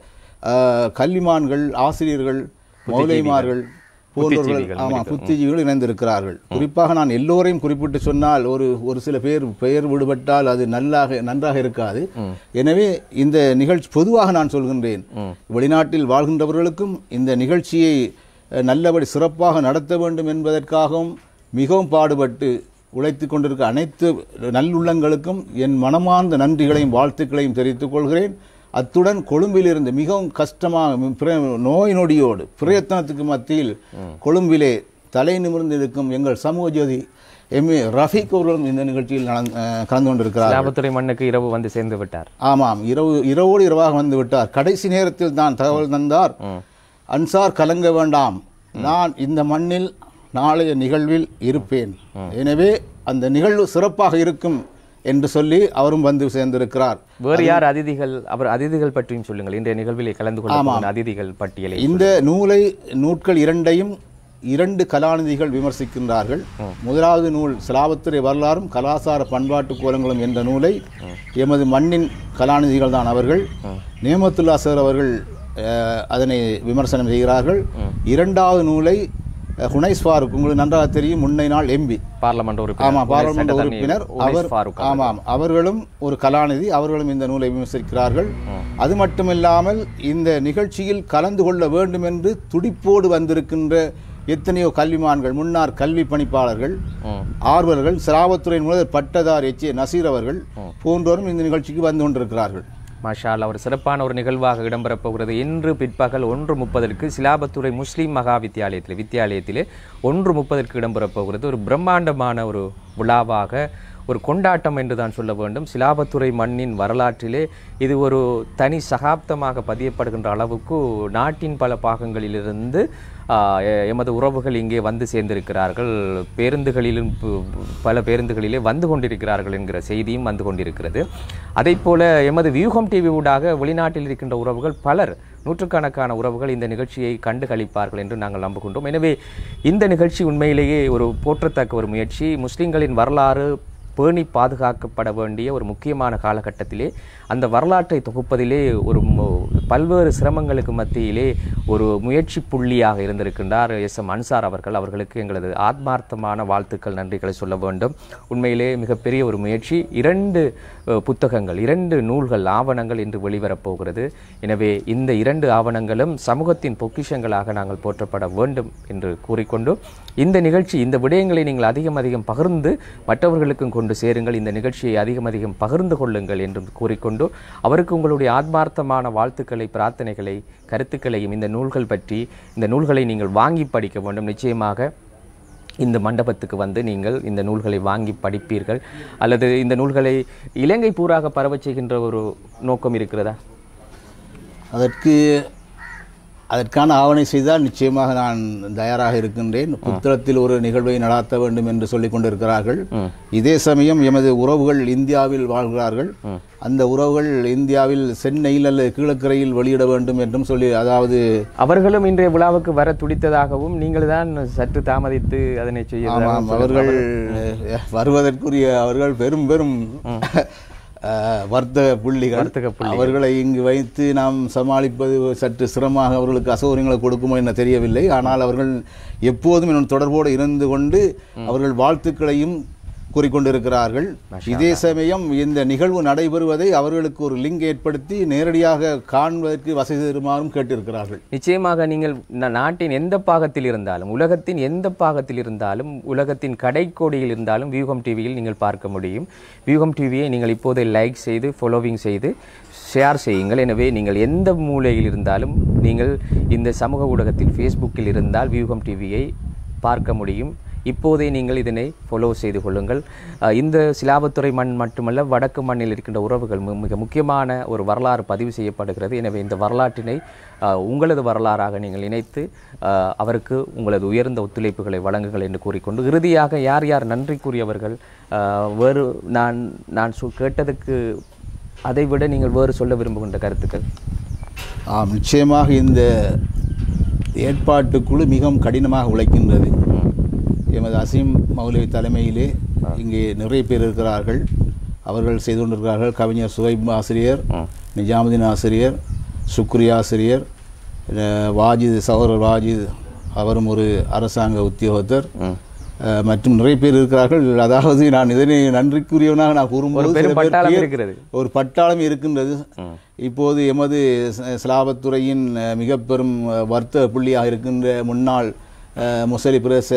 Speaker 2: அஹ், கல்விமான்கள் ஆசிரியர்கள் மௌலைமார்கள் போன்றவர்கள்
Speaker 1: புத்திஜீவிகள்
Speaker 2: ஆமா புத்திஜீவிகள் இணைந்திருக்கிறார்கள் குறிப்பாக நான் எல்லோரையும் குறிப்பிட்டு சொன்னால் ஒரு ஒரு சில பேர் பெயர் விடுபட்டால் அது நல்லாக நன்றாக இருக்காது எனவே இந்த நிகழ்ச்சி பொதுவாக நான் சொல்கின்றேன் வெளிநாட்டில் வாழ்கின்றவர்களுக்கும் இந்த நிகழ்ச்சியை அஹ், நல்லபடி சிறப்பாக நடத்த வேண்டும் என்பதற்காகவும் மிகவும் பாடுபட்டு உழைத்துக் கொண்டிருக்க அனைத்து நல்லுள்ளங்களுக்கும் என் மனமார்ந்த நன்றிகளையும் வாழ்த்துக்களையும் தெரிவித்துக் கொள்கிறேன் அத்துடன் கொழும்பிலிருந்து மிகவும் கஷ்டமாக பிர- நோய் நொடியோடு பிரயத்தனத்துக்கு மத்தியில் கொழும்பிலே தலை நிமிர்ந்து இருக்கும் எங்கள் சமூக ஜோதி எம் ஏ ரஃபீக் அவர்களும் இந்த நிகழ்ச்சியில் நடந்- அஹ், கலந்து கொண்டிருக்கிறார்
Speaker 1: லாபத்துறை மண்ணுக்கு இரவு வந்து சேர்ந்து விட்டார்
Speaker 2: ஆமாம் இரவு இரவோடு இரவாக வந்து விட்டார் கடைசி நேரத்தில் தான் தகவல் தந்தார் அன்சார் கலங்க வேண்டாம் நான் இந்த மண்ணில் நாளைய நிகழ்வில் இருப்பேன் எனவே அந்த நிகழ்வு சிறப்பாக இருக்கும் என்று சொல்லி அவரும் வந்து சேர்ந்திருக்கிறார்
Speaker 1: வேறு யார் அதிதிகள் அவர் அதிதிகள் பற்றியும் சொல்லுங்கள் இன்றைய நிகழ்விலே கலந்து கொள்ள போகிற அதிதிகள் பட்டியலை
Speaker 2: இந்த நூலை நூட்கள் இரண்டையும் இரண்டு கலாநிதிகள் விமர்சிக்கின்றார்கள் முதலாவது நூல் சிலாபத்துறை வரலாறும் கலாசார பண்பாட்டு கோலங்களும் என்ற நூலை எமது மண்ணின் கலாநிதிகள் தான் அவர்கள் நேமத்துல்லா சார் அவர்கள் அஹ், அதனை விமர்சனம் செய்கிறார்கள் இரண்டாவது நூலை அஹ், ஹுனைஸ் ஃபாரூக் உங்களுக்கு நன்றாக தெரியும் முன்னை நாள் எம்பி
Speaker 1: பார்லமெண்ட்
Speaker 2: ஆமா
Speaker 1: உறுப்பினர்
Speaker 2: பாராளுமன்ற
Speaker 1: சட்டத்தரணி
Speaker 2: உறுப்பினர்
Speaker 1: உமேஷ்
Speaker 2: அவர்
Speaker 1: ஃபாரூக்
Speaker 2: ஆமாம் அவர்களும் ஒரு கலாநிதி அவர்களும் இந்த நூலை விமர்சிக்கிறார்கள் அது மட்டுமில்லாமல் இந்த நிகழ்ச்சியில் கலந்து கொள்ள வேண்டும் என்று துடிப்போடு வந்திருக்கின்ற எத்தனையோ கல்விமான்கள் முன்னார் கல்வி பணிப்பாளர்கள்
Speaker 1: ம்.
Speaker 2: ஆர்வலர்கள் சிராவத்துறை முதல் பட்டதார் எச் ஏ நசீர் அவர்கள் போன்றோரும் இந்த நிகழ்ச்சிக்கு வந்து கொண்டிருக்கிறார்கள்
Speaker 1: மாஷா அல்லாஹ் ஒரு சிறப்பான ஒரு நிகழ்வாக இடம்பெறப் போகிறது இன்று பிற்பகல் ஒன்று முப்பதற்கு சிலாபத்துறை முஸ்லீம் மகா வித்தியாலயத்தில் வித்தியாலயத்திலே ஒன்று முப்பதற்கு இடம்பெறப் போகிறது ஒரு பிரம்மாண்டமான ஒரு விழாவாக ஒரு கொண்டாட்டம் என்று தான் சொல்ல வேண்டும் சிலாபத்துறை மண்ணின் வரலாற்றிலே இது ஒரு தனி சகாப்தமாக பதியப்படுகின்ற அளவுக்கு நாட்டின் பல பாகங்களிலிருந்து ஆஹ், எ- எமது உறவுகள் இங்கே வந்து சேர்ந்திருக்கிறார்கள் பேருந்துகளிலும் பு- பல பேருந்துகளிலே வந்து கொண்டிருக்கிறார்கள் என்கிற செய்தியும் வந்து கொண்டிருக்கிறது அதைப் போல எமது வியூகம் டிவி ஊடாக வெளிநாட்டில் இருக்கின்ற உறவுகள் பலர் நூற்றுக்கணக்கான உறவுகள் இந்த நிகழ்ச்சியை கண்டு களிப்பார்கள் என்று நாங்கள் நம்புகின்றோம் எனவே இந்த நிகழ்ச்சி உண்மையிலேயே ஒரு போற்றத்தக்க ஒரு முயற்சி முஸ்லிம்களின் வரலாறு பேணி பாதுகாக்கப்பட வேண்டிய ஒரு முக்கியமான காலகட்டத்திலே அந்த வரலாற்றை தொகுப்பதிலே ஒரு மு- பல்வேறு சிரமங்களுக்கு மத்தியிலே ஒரு முயற்சி புள்ளியாக இருந்திருக்கின்றார் எஸ் எம் அன்சார் அவர்கள் அவர்களுக்கு எங்களது ஆத்மார்த்தமான வாழ்த்துக்கள் நன்றிகளை சொல்ல வேண்டும் உண்மையிலே மிகப்பெரிய ஒரு முயற்சி இரண்டு அஹ், புத்தகங்கள் இரண்டு நூல்கள் ஆவணங்கள் இன்று வெளிவரப் போகிறது எனவே இந்த இரண்டு ஆவணங்களும் சமூகத்தின் பொக்கிஷங்களாக நாங்கள் போற்றப்பட வேண்டும் என்று கூறிக்கொண்டு இந்த நிகழ்ச்சி இந்த விடயங்களை நீங்கள் அதிகம் அதிகம் பகிர்ந்து மற்றவர்களுக்கும் கொண்டு சேருங்கள் இந்த நிகழ்ச்சியை அதிகம் அதிகம் பகிர்ந்து கொள்ளுங்கள் என்றும் கூறிக்கொண்டு அவருக்கு உங்களுடைய ஆத்மார்த்தமான வாழ்த்துக்களை பிரார்த்தனைகளை கருத்துக்களையும் இந்த நூல்கள் பற்றி இந்த நூல்களை நீங்கள் வாங்கி படிக்க வேண்டும் நிச்சயமாக இந்த மண்டபத்துக்கு வந்து நீங்கள் இந்த நூல்களை வாங்கி படிப்பீர்கள் அல்லது இந்த நூல்களை இலங்கை பூராக பரவச் செய்கின்ற ஒரு நோக்கம் இருக்கிறதா
Speaker 2: அதற்கு அதற்கான ஆவணை செய்தால் நிச்சயமாக நான் தயாராக இருக்கின்றேன் புத்தளத்தில் ஒரு நிகழ்வை நடாத்த வேண்டும் என்று சொல்லிக் கொண்டிருக்கிறார்கள் இதே சமயம் எமது உறவுகள் இந்தியாவில் வாழ்கிறார்கள் அந்த உறவுகள் இந்தியாவில் சென்னையில் அல்லது கீழக்கரையில் வெளியிட வேண்டும் என்றும் சொல்லி அதாவது
Speaker 1: அவர்களும் இன்றைய விழாவுக்கு வர துடித்ததாகவும் நீங்கள் தான் சற்று தாமதித்து அதனை செய்ய
Speaker 2: ஆமாம் அவர்கள் அஹ், வருவதற்குரிய அவர்கள் பெரும் பெரும் அஹ், வர்த்தக புள்ளிகள்
Speaker 1: வர்த்தக
Speaker 2: அவர்களை இங்கு வைத்து நாம் சமாளிப்பது சற்று சிரமமாக அவர்களுக்கு அசௌகரியங்களை கொடுக்குமோ என தெரியவில்லை ஆனால் அவர்கள் எப்போதும் என்னுடைய தொடர்போடு இருந்து கொண்டு அவர்கள் வாழ்த்துக்களையும் கூறிக்கொண்டிருக்கிறார்கள் இதே சமயம் இந்த நிகழ்வு நடைபெறுவதை அவர்களுக்கு ஒரு லிங்க் ஏற்படுத்தி நேரடியாக காண்பதற்கு வசதி தருமாறும் கேட்டிருக்கிறார்கள்
Speaker 1: நிச்சயமாக நீங்கள் ந- நாட்டின் எந்த பாகத்தில் இருந்தாலும் உலகத்தின் எந்த பாகத்தில் இருந்தாலும் உலகத்தின் கடைக்கோடியில் இருந்தாலும் வியூகம் டிவியில் நீங்கள் பார்க்க முடியும் வியூகம் டிவியை நீங்கள் இப்போதே லைக் செய்து ஃபாலோவிங் செய்து ஷேர் செய்யுங்கள் எனவே நீங்கள் எந்த மூலையில் இருந்தாலும் நீங்கள் இந்த சமூக ஊடகத்தில் ஃபேஸ்புக்கில் இருந்தால் வியூகம் டிவியை பார்க்க முடியும் இப்போதே நீங்கள் இதனை ஃபாலோ செய்து கொள்ளுங்கள் அஹ் இந்த சிலாபத்துறை மண் மட்டுமல்ல வடக்கு மண்ணில் இருக்கின்ற உறவுகள் மி- மிக முக்கியமான ஒரு வரலாறு பதிவு செய்யப்படுகிறது எனவே இந்த வரலாற்றினை அஹ், உங்களது வரலாறாக நீங்கள் இணைத்து அஹ், அவருக்கு உங்களது உயர்ந்த ஒத்துழைப்புகளை வழங்குங்கள் என்று கூறிக்கொண்டு இறுதியாக யார் யார் நன்றி கூறியவர்கள் அஹ், வேறு நான் நான் சொ- கேட்டதுக்கு அதை விட நீங்கள் வேறு சொல்ல விரும்புகின்ற கருத்துக்கள்
Speaker 2: ஆம் நிச்சயமாக இந்த ஏற்பாட்டுக்குழு மிகவும் கடினமாக உழைக்கின்றது எமது அசீம் மௌலவி தலைமையிலே இங்கே நிறைய பேர் இருக்கிறார்கள் அவர்கள் செய்து கொண்டிருக்கிறார்கள் கவிஞர் சுவைப் ஆசிரியர் நிஜாமுதீன் ஆசிரியர் சுக்ரி ஆசிரியர் அஹ், வாஜித் சகோதரர் வாஜித் அவரும் ஒரு அரசாங்க உத்தியோகத்தர் அஹ், மற்றும் நிறைய பேர் இருக்கிறார்கள் அதாவது நான் இதனை நன்றிக்குரியவனாக நான் கூறும்போது
Speaker 1: ஒரு பெரும்
Speaker 2: சில பேர்
Speaker 1: பட்டாளம்
Speaker 2: பேர்
Speaker 1: இருக்கிறது.
Speaker 2: ஒரு பட்டாளம் இருக்கின்றது இப்போது எமது ச- சிலாபத்துறையின் அஹ், மிக பெரும் அஹ், வர்த்தக புள்ளியாக இருக்கின்ற முன்னாள் அஹ், முசலி பிரதேச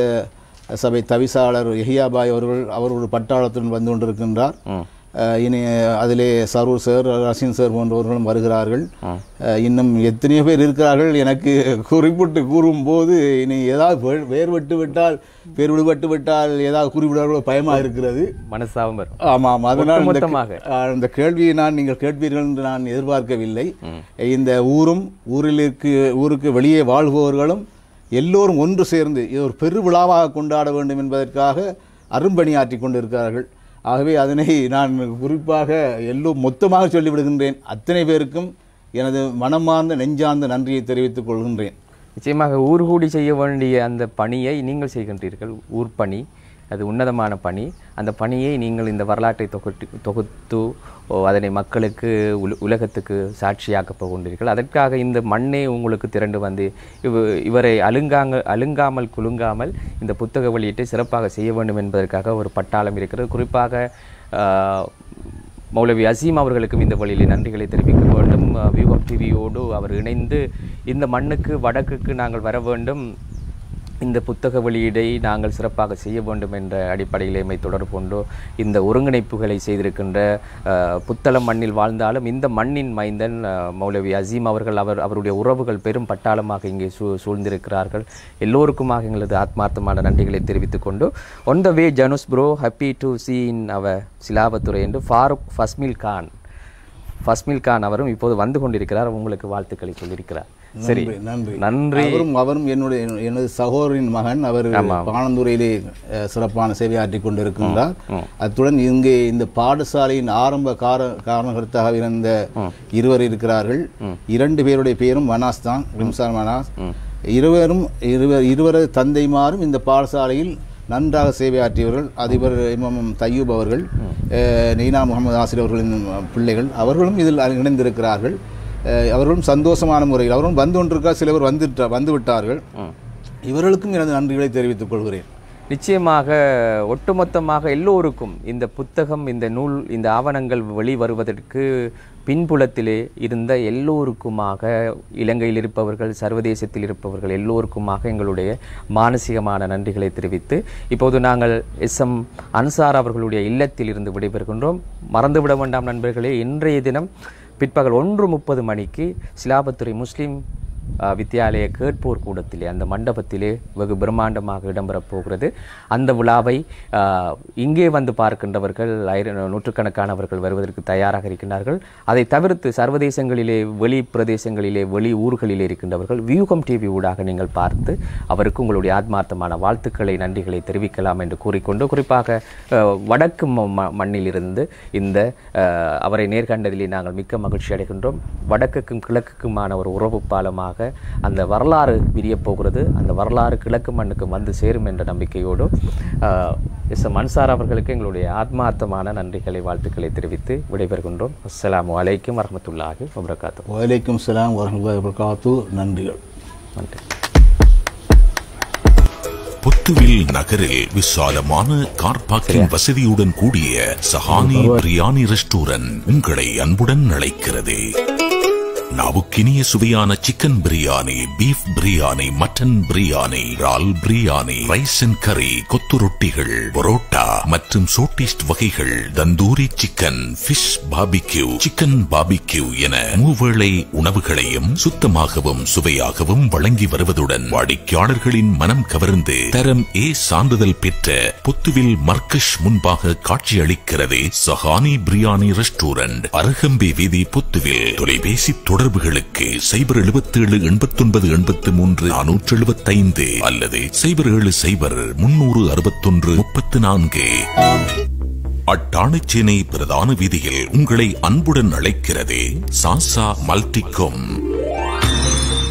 Speaker 2: சபை தவிசாளர் எஹியாபாய் அவர்கள் அவர் ஒரு பட்டாளத்துடன் வந்து கொண்டிருக்கின்றார் அஹ், இனி அதிலே சரூர் சார் ரஷின் சார் போன்றவர்களும் வருகிறார்கள் அஹ், இன்னும் எத்தனையோ பேர் இருக்கிறார்கள் எனக்கு குறிப்பிட்டு கூறும்போது இனி ஏதாவது வே- வேறுபட்டு விட்டால் பேர் விடுபட்டு விட்டால் ஏதாவது குறிப்பிடார்களோ பயமாக இருக்கிறது
Speaker 1: மனசாவும் வரும்
Speaker 2: ஆமாம் அதனால் இந்த
Speaker 1: ஒட்டுமொத்தமாக.
Speaker 2: ஆஹ், இந்த கேள்வியை நான் நீங்கள் கேட்பீர்கள் என்று நான் எதிர்பார்க்கவில்லை இந்த ஊரும் ஊரிலுக்கு ஊருக்கு வெளியே வாழ்பவர்களும் எல்லோரும் ஒன்று சேர்ந்து இது ஒரு பெரு விழாவாக கொண்டாட வேண்டும் என்பதற்காக அரும்பணியாற்றி கொண்டிருக்கிறார்கள் ஆகவே அதனை நான் குறிப்பாக எல்லோரும் மொத்தமாக சொல்லிவிடுகின்றேன் அத்தனை பேருக்கும் எனது மனமார்ந்த நெஞ்சார்ந்த நன்றியை தெரிவித்துக் கொள்கின்றேன்
Speaker 1: நிச்சயமாக ஊர் கூடி செய்ய வேண்டிய அந்த பணியை நீங்கள் செய்கின்றீர்கள் ஊர் பணி அது உன்னதமான பணி அந்த பணியை நீங்கள் இந்த வரலாற்றை தொகுத்து தொகுத்து ஓ, அதனை மக்களுக்கு உல- உலகத்துக்கு சாட்சியாக்கப் போகின்றீர்கள் அதற்காக இந்த மண்ணே உங்களுக்கு திரண்டு வந்து இவ இவரை அலுங்காங்க அலுங்காமல் குலுங்காமல் இந்த புத்தக வெளியீட்டை சிறப்பாக செய்ய வேண்டும் என்பதற்காக ஒரு பட்டாளம் இருக்கிறது குறிப்பாக ஆஹ், மௌலவி அசீம் அவர்களுக்கும் இந்த வழியிலே நன்றிகளை தெரிவிக்க வேண்டும் வியூகம் டிவியோடு அவர் இணைந்து இந்த மண்ணுக்கு வடக்குக்கு நாங்கள் வர வேண்டும் இந்த புத்தக வெளியீடை நாங்கள் சிறப்பாக செய்ய வேண்டும் என்ற அடிப்படையில் எம்மை தொடர்பு கொண்டு இந்த ஒருங்கிணைப்புகளை செய்திருக்கின்ற அஹ், புத்தளம் மண்ணில் வாழ்ந்தாலும் இந்த மண்ணின் மைந்தன் அஹ், மௌலவி அசீம் அவர்கள் அவர் அவருடைய உறவுகள் பெரும் பட்டாளமாக இங்கே சூ சூழ்ந்திருக்கிறார்கள் எல்லோருக்குமாக எங்களது ஆத்மார்த்தமான நன்றிகளை தெரிவித்துக் கொண்டு ஒன் த வே ஜனுஸ் bro happy to see in அவர் சிலாபத்துறை என்று ஃபாரூக் ஃபஸ்மில் கான் ஃபஸ்மில் கான் அவரும் இப்போது வந்து கொண்டிருக்கிறார் உங்களுக்கு வாழ்த்துக்களை சொல்லியிருக்கிறார் சரி
Speaker 2: நன்றி, நன்றி
Speaker 1: நன்றி
Speaker 2: அவரும் அவரும் என்னுடைய எனது சகோதரின் மகன் அவர் பாணந்துறையிலே அஹ், சிறப்பான சேவையாற்றிக் கொண்டிருக்கின்றார் அத்துடன் இங்கே இந்த பாடசாலையின் ஆரம்ப கார காரணகர்த்தாக இருந்த இருவர் இருக்கிறார்கள் இரண்டு பேருடைய பெயரும் மனாஸ் தான் ரிம்சான் மனாஸ் இருவரும் இருவர் இருவரது தந்தைமாரும் இந்த பாடசாலையில் நன்றாக சேவையாற்றியவர்கள் அதிபர் இமாம் தையூப் அவர்கள் அஹ், நெய்னா முகமது ஆசிர் அவர்களின் பிள்ளைகள் அவர்களும் இதில் இணைந்திருக்கிறார்கள் அஹ் அவர்களும் சந்தோஷமான முறையில் அவர்களும் வந்து கொண்டிருக்கா சில பேர் வந்துட்டா வந்து விட்டார்கள் இவர்களுக்கும் எனது நன்றிகளை தெரிவித்துக் கொள்கிறேன்
Speaker 1: நிச்சயமாக ஒட்டுமொத்தமாக எல்லோருக்கும் இந்த புத்தகம் இந்த நூல் இந்த ஆவணங்கள் வெளிவருவதற்கு பின்புலத்திலே இருந்த எல்லோருக்குமாக இலங்கையில் இருப்பவர்கள் சர்வதேசத்தில் இருப்பவர்கள் எல்லோருக்குமாக எங்களுடைய மானசீகமான நன்றிகளை தெரிவித்து இப்போது நாங்கள் எஸ் எம் அன்சார் அவர்களுடைய இல்லத்தில் இருந்து விடைபெறுகின்றோம் மறந்துவிட வேண்டாம் நண்பர்களே இன்றைய தினம் பிற்பகல் ஒன்று முப்பது மணிக்கு சிலாபத்துறை முஸ்லீம் அஹ், வித்தியாலய கேட்போர் கூடத்திலே அந்த மண்டபத்திலே வெகு பிரம்மாண்டமாக இடம்பெறப் போகிறது அந்த விழாவை அஹ், இங்கே வந்து பார்க்கின்றவர்கள் ஆயிர நூற்றுக்கணக்கானவர்கள் வருவதற்கு தயாராக இருக்கின்றார்கள் அதை தவிர்த்து சர்வதேசங்களிலே வெளி பிரதேசங்களிலே வெளி ஊர்களிலே இருக்கின்றவர்கள் வியூகம் டிவி ஊடாக நீங்கள் பார்த்து அவருக்கு உங்களுடைய ஆத்மார்த்தமான வாழ்த்துக்களை நன்றிகளை தெரிவிக்கலாம் என்று கூறிக்கொண்டு குறிப்பாக அஹ், வடக்கு ம- ம- மண்ணிலிருந்து இந்த அஹ், அவரை நேர்கண்டதிலே நாங்கள் மிக்க மகிழ்ச்சி அடைகின்றோம் வடக்குக்கும் கிழக்குக்குமான ஒரு உறவு பாலமாக அந்த வரலாறு விரியப் போகிறது அந்த வரலாறு கிழக்கு மண்ணுக்கு வந்து சேரும் என்ற நம்பிக்கையோடு அஹ், எஸ் எம் அன்சார் அவர்களுக்கு எங்களுடைய ஆத்மார்த்தமான நன்றிகளை வாழ்த்துக்களை தெரிவித்து விடைபெறுகின்றோம் அஸ்ஸலாமு அலைக்கும் வரமத்துல்லாஹி வபரகாத்து
Speaker 2: வலைக்கும் சலாம் வரமத்துல்லாஹி வபரகாத்து நன்றிகள்
Speaker 1: நன்றி
Speaker 3: புத்துவில் நகரில் விசாலமான கார் பார்க்கிங் வசதியுடன் கூடிய சஹானி பிரியாணி ரெஸ்டாரண்ட் உங்களை அன்புடன் அழைக்கிறது நாவுக்கினிய சுவையான chicken biryani beef biryani mutton biryani ரால் பிரியாணி ரைஸ் அண்ட் கறி கொத்து ரொட்டிகள் பரோட்டா மற்றும் சோட்டிஸ்ட் வகைகள் tandoori chicken fish barbecue chicken barbecue என மூவேளை உணவுகளையும் சுத்தமாகவும் சுவையாகவும் வழங்கி வருவதுடன் வாடிக்கையாளர்களின் மனம் கவர்ந்து தரம் ஏ சான்றிதழ் பெற்ற புத்துவில் மர்கஷ் முன்பாக காட்சியளிக்கிறது சஹானி பிரியாணி ரெஸ்டாரண்ட் அருகம்பி வீதி புத்துவில் தொலைபேசி தொடர்புகளுக்கு சைபர் எழுபத்தேழு எண்பத்தொன்பது எண்பத்து மூன்று நானூற்று எழுபத்தைந்து அல்லது சைபர் ஏழு சைபர் முன்னூறு அறுபத்தொன்று முப்பத்து நான்கு அட்டாணைச்சேனை பிரதான வீதியில் உங்களை அன்புடன் அழைக்கிறது சாசா Multicom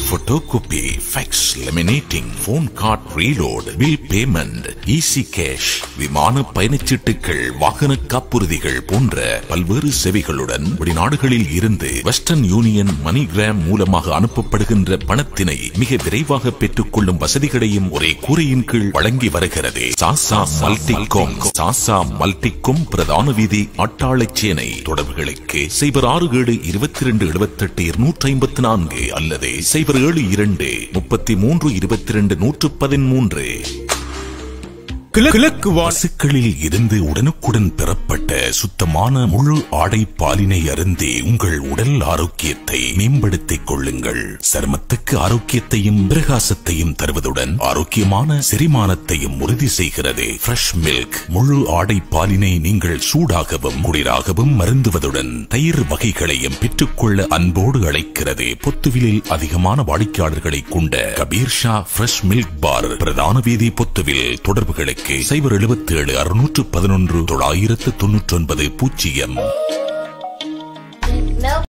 Speaker 3: photocopy fax laminating phone card reload bill payment easy cash விமான பயணச்சீட்டுகள் வாகன காப்புறுதிகள் போன்ற பல்வேறு சேவைகளுடன் வெளிநாடுகளில் இருந்து வெஸ்டர்ன் யூனியன் மணிகிராம் மூலமாக அனுப்பப்படுகின்ற பணத்தினை மிக விரைவாக பெற்றுக் கொள்ளும் வசதிகளையும் ஒரே கூரையின் கீழ் வழங்கி வருகிறது சாசா மல்டிகாம் சாசா மல்டிகாம் பிரதான வீதி அட்டாளைச்சேனை தொடர்புகளுக்கு சைபர் ஆறு ஏழு இருபத்தி ரெண்டு எழுபத்தெட்டு இருநூற்றி ஐம்பத்தி நான்கு அல்லது சைபர் ஏழு இரண்டு முப்பத்தி மூன்று இருபத்தி ரெண்டு நூற்று பதிமூன்று
Speaker 4: கிழக்கு வாசி
Speaker 3: பசுக்களில் இருந்து உடனுக்குடன் பெறப்பட்ட சுத்தமான முழு ஆடை பாலினை அருந்தி உங்கள் உடல் ஆரோக்கியத்தை மேம்படுத்திக் கொள்ளுங்கள் சருமத்துக்கு ஆரோக்கியத்தையும் பிரகாசத்தையும் தருவதுடன் ஆரோக்கியமான செரிமானத்தையும் உறுதி செய்கிறது ஃப்ரெஷ் மில்க் முழு ஆடை பாலினை நீங்கள் சூடாகவும் குளிராகவும் மருந்துவதுடன் தயிர் வகைகளையும் பெற்றுக்கொள்ள அன்போடு அழைக்கிறது பொத்துவிலில் அதிகமான வாடிக்கையாளர்களை கொண்ட Kabir Shah fresh milk bar பிரதான வீதி பொத்துவில் தொடர்புகளுக்கு சைபர் எழுபத்தி ஏழு அறுநூற்று பதினொன்று தொள்ளாயிரத்து தொன்னூற்றி ஒன்பது பூஜ்ஜியம்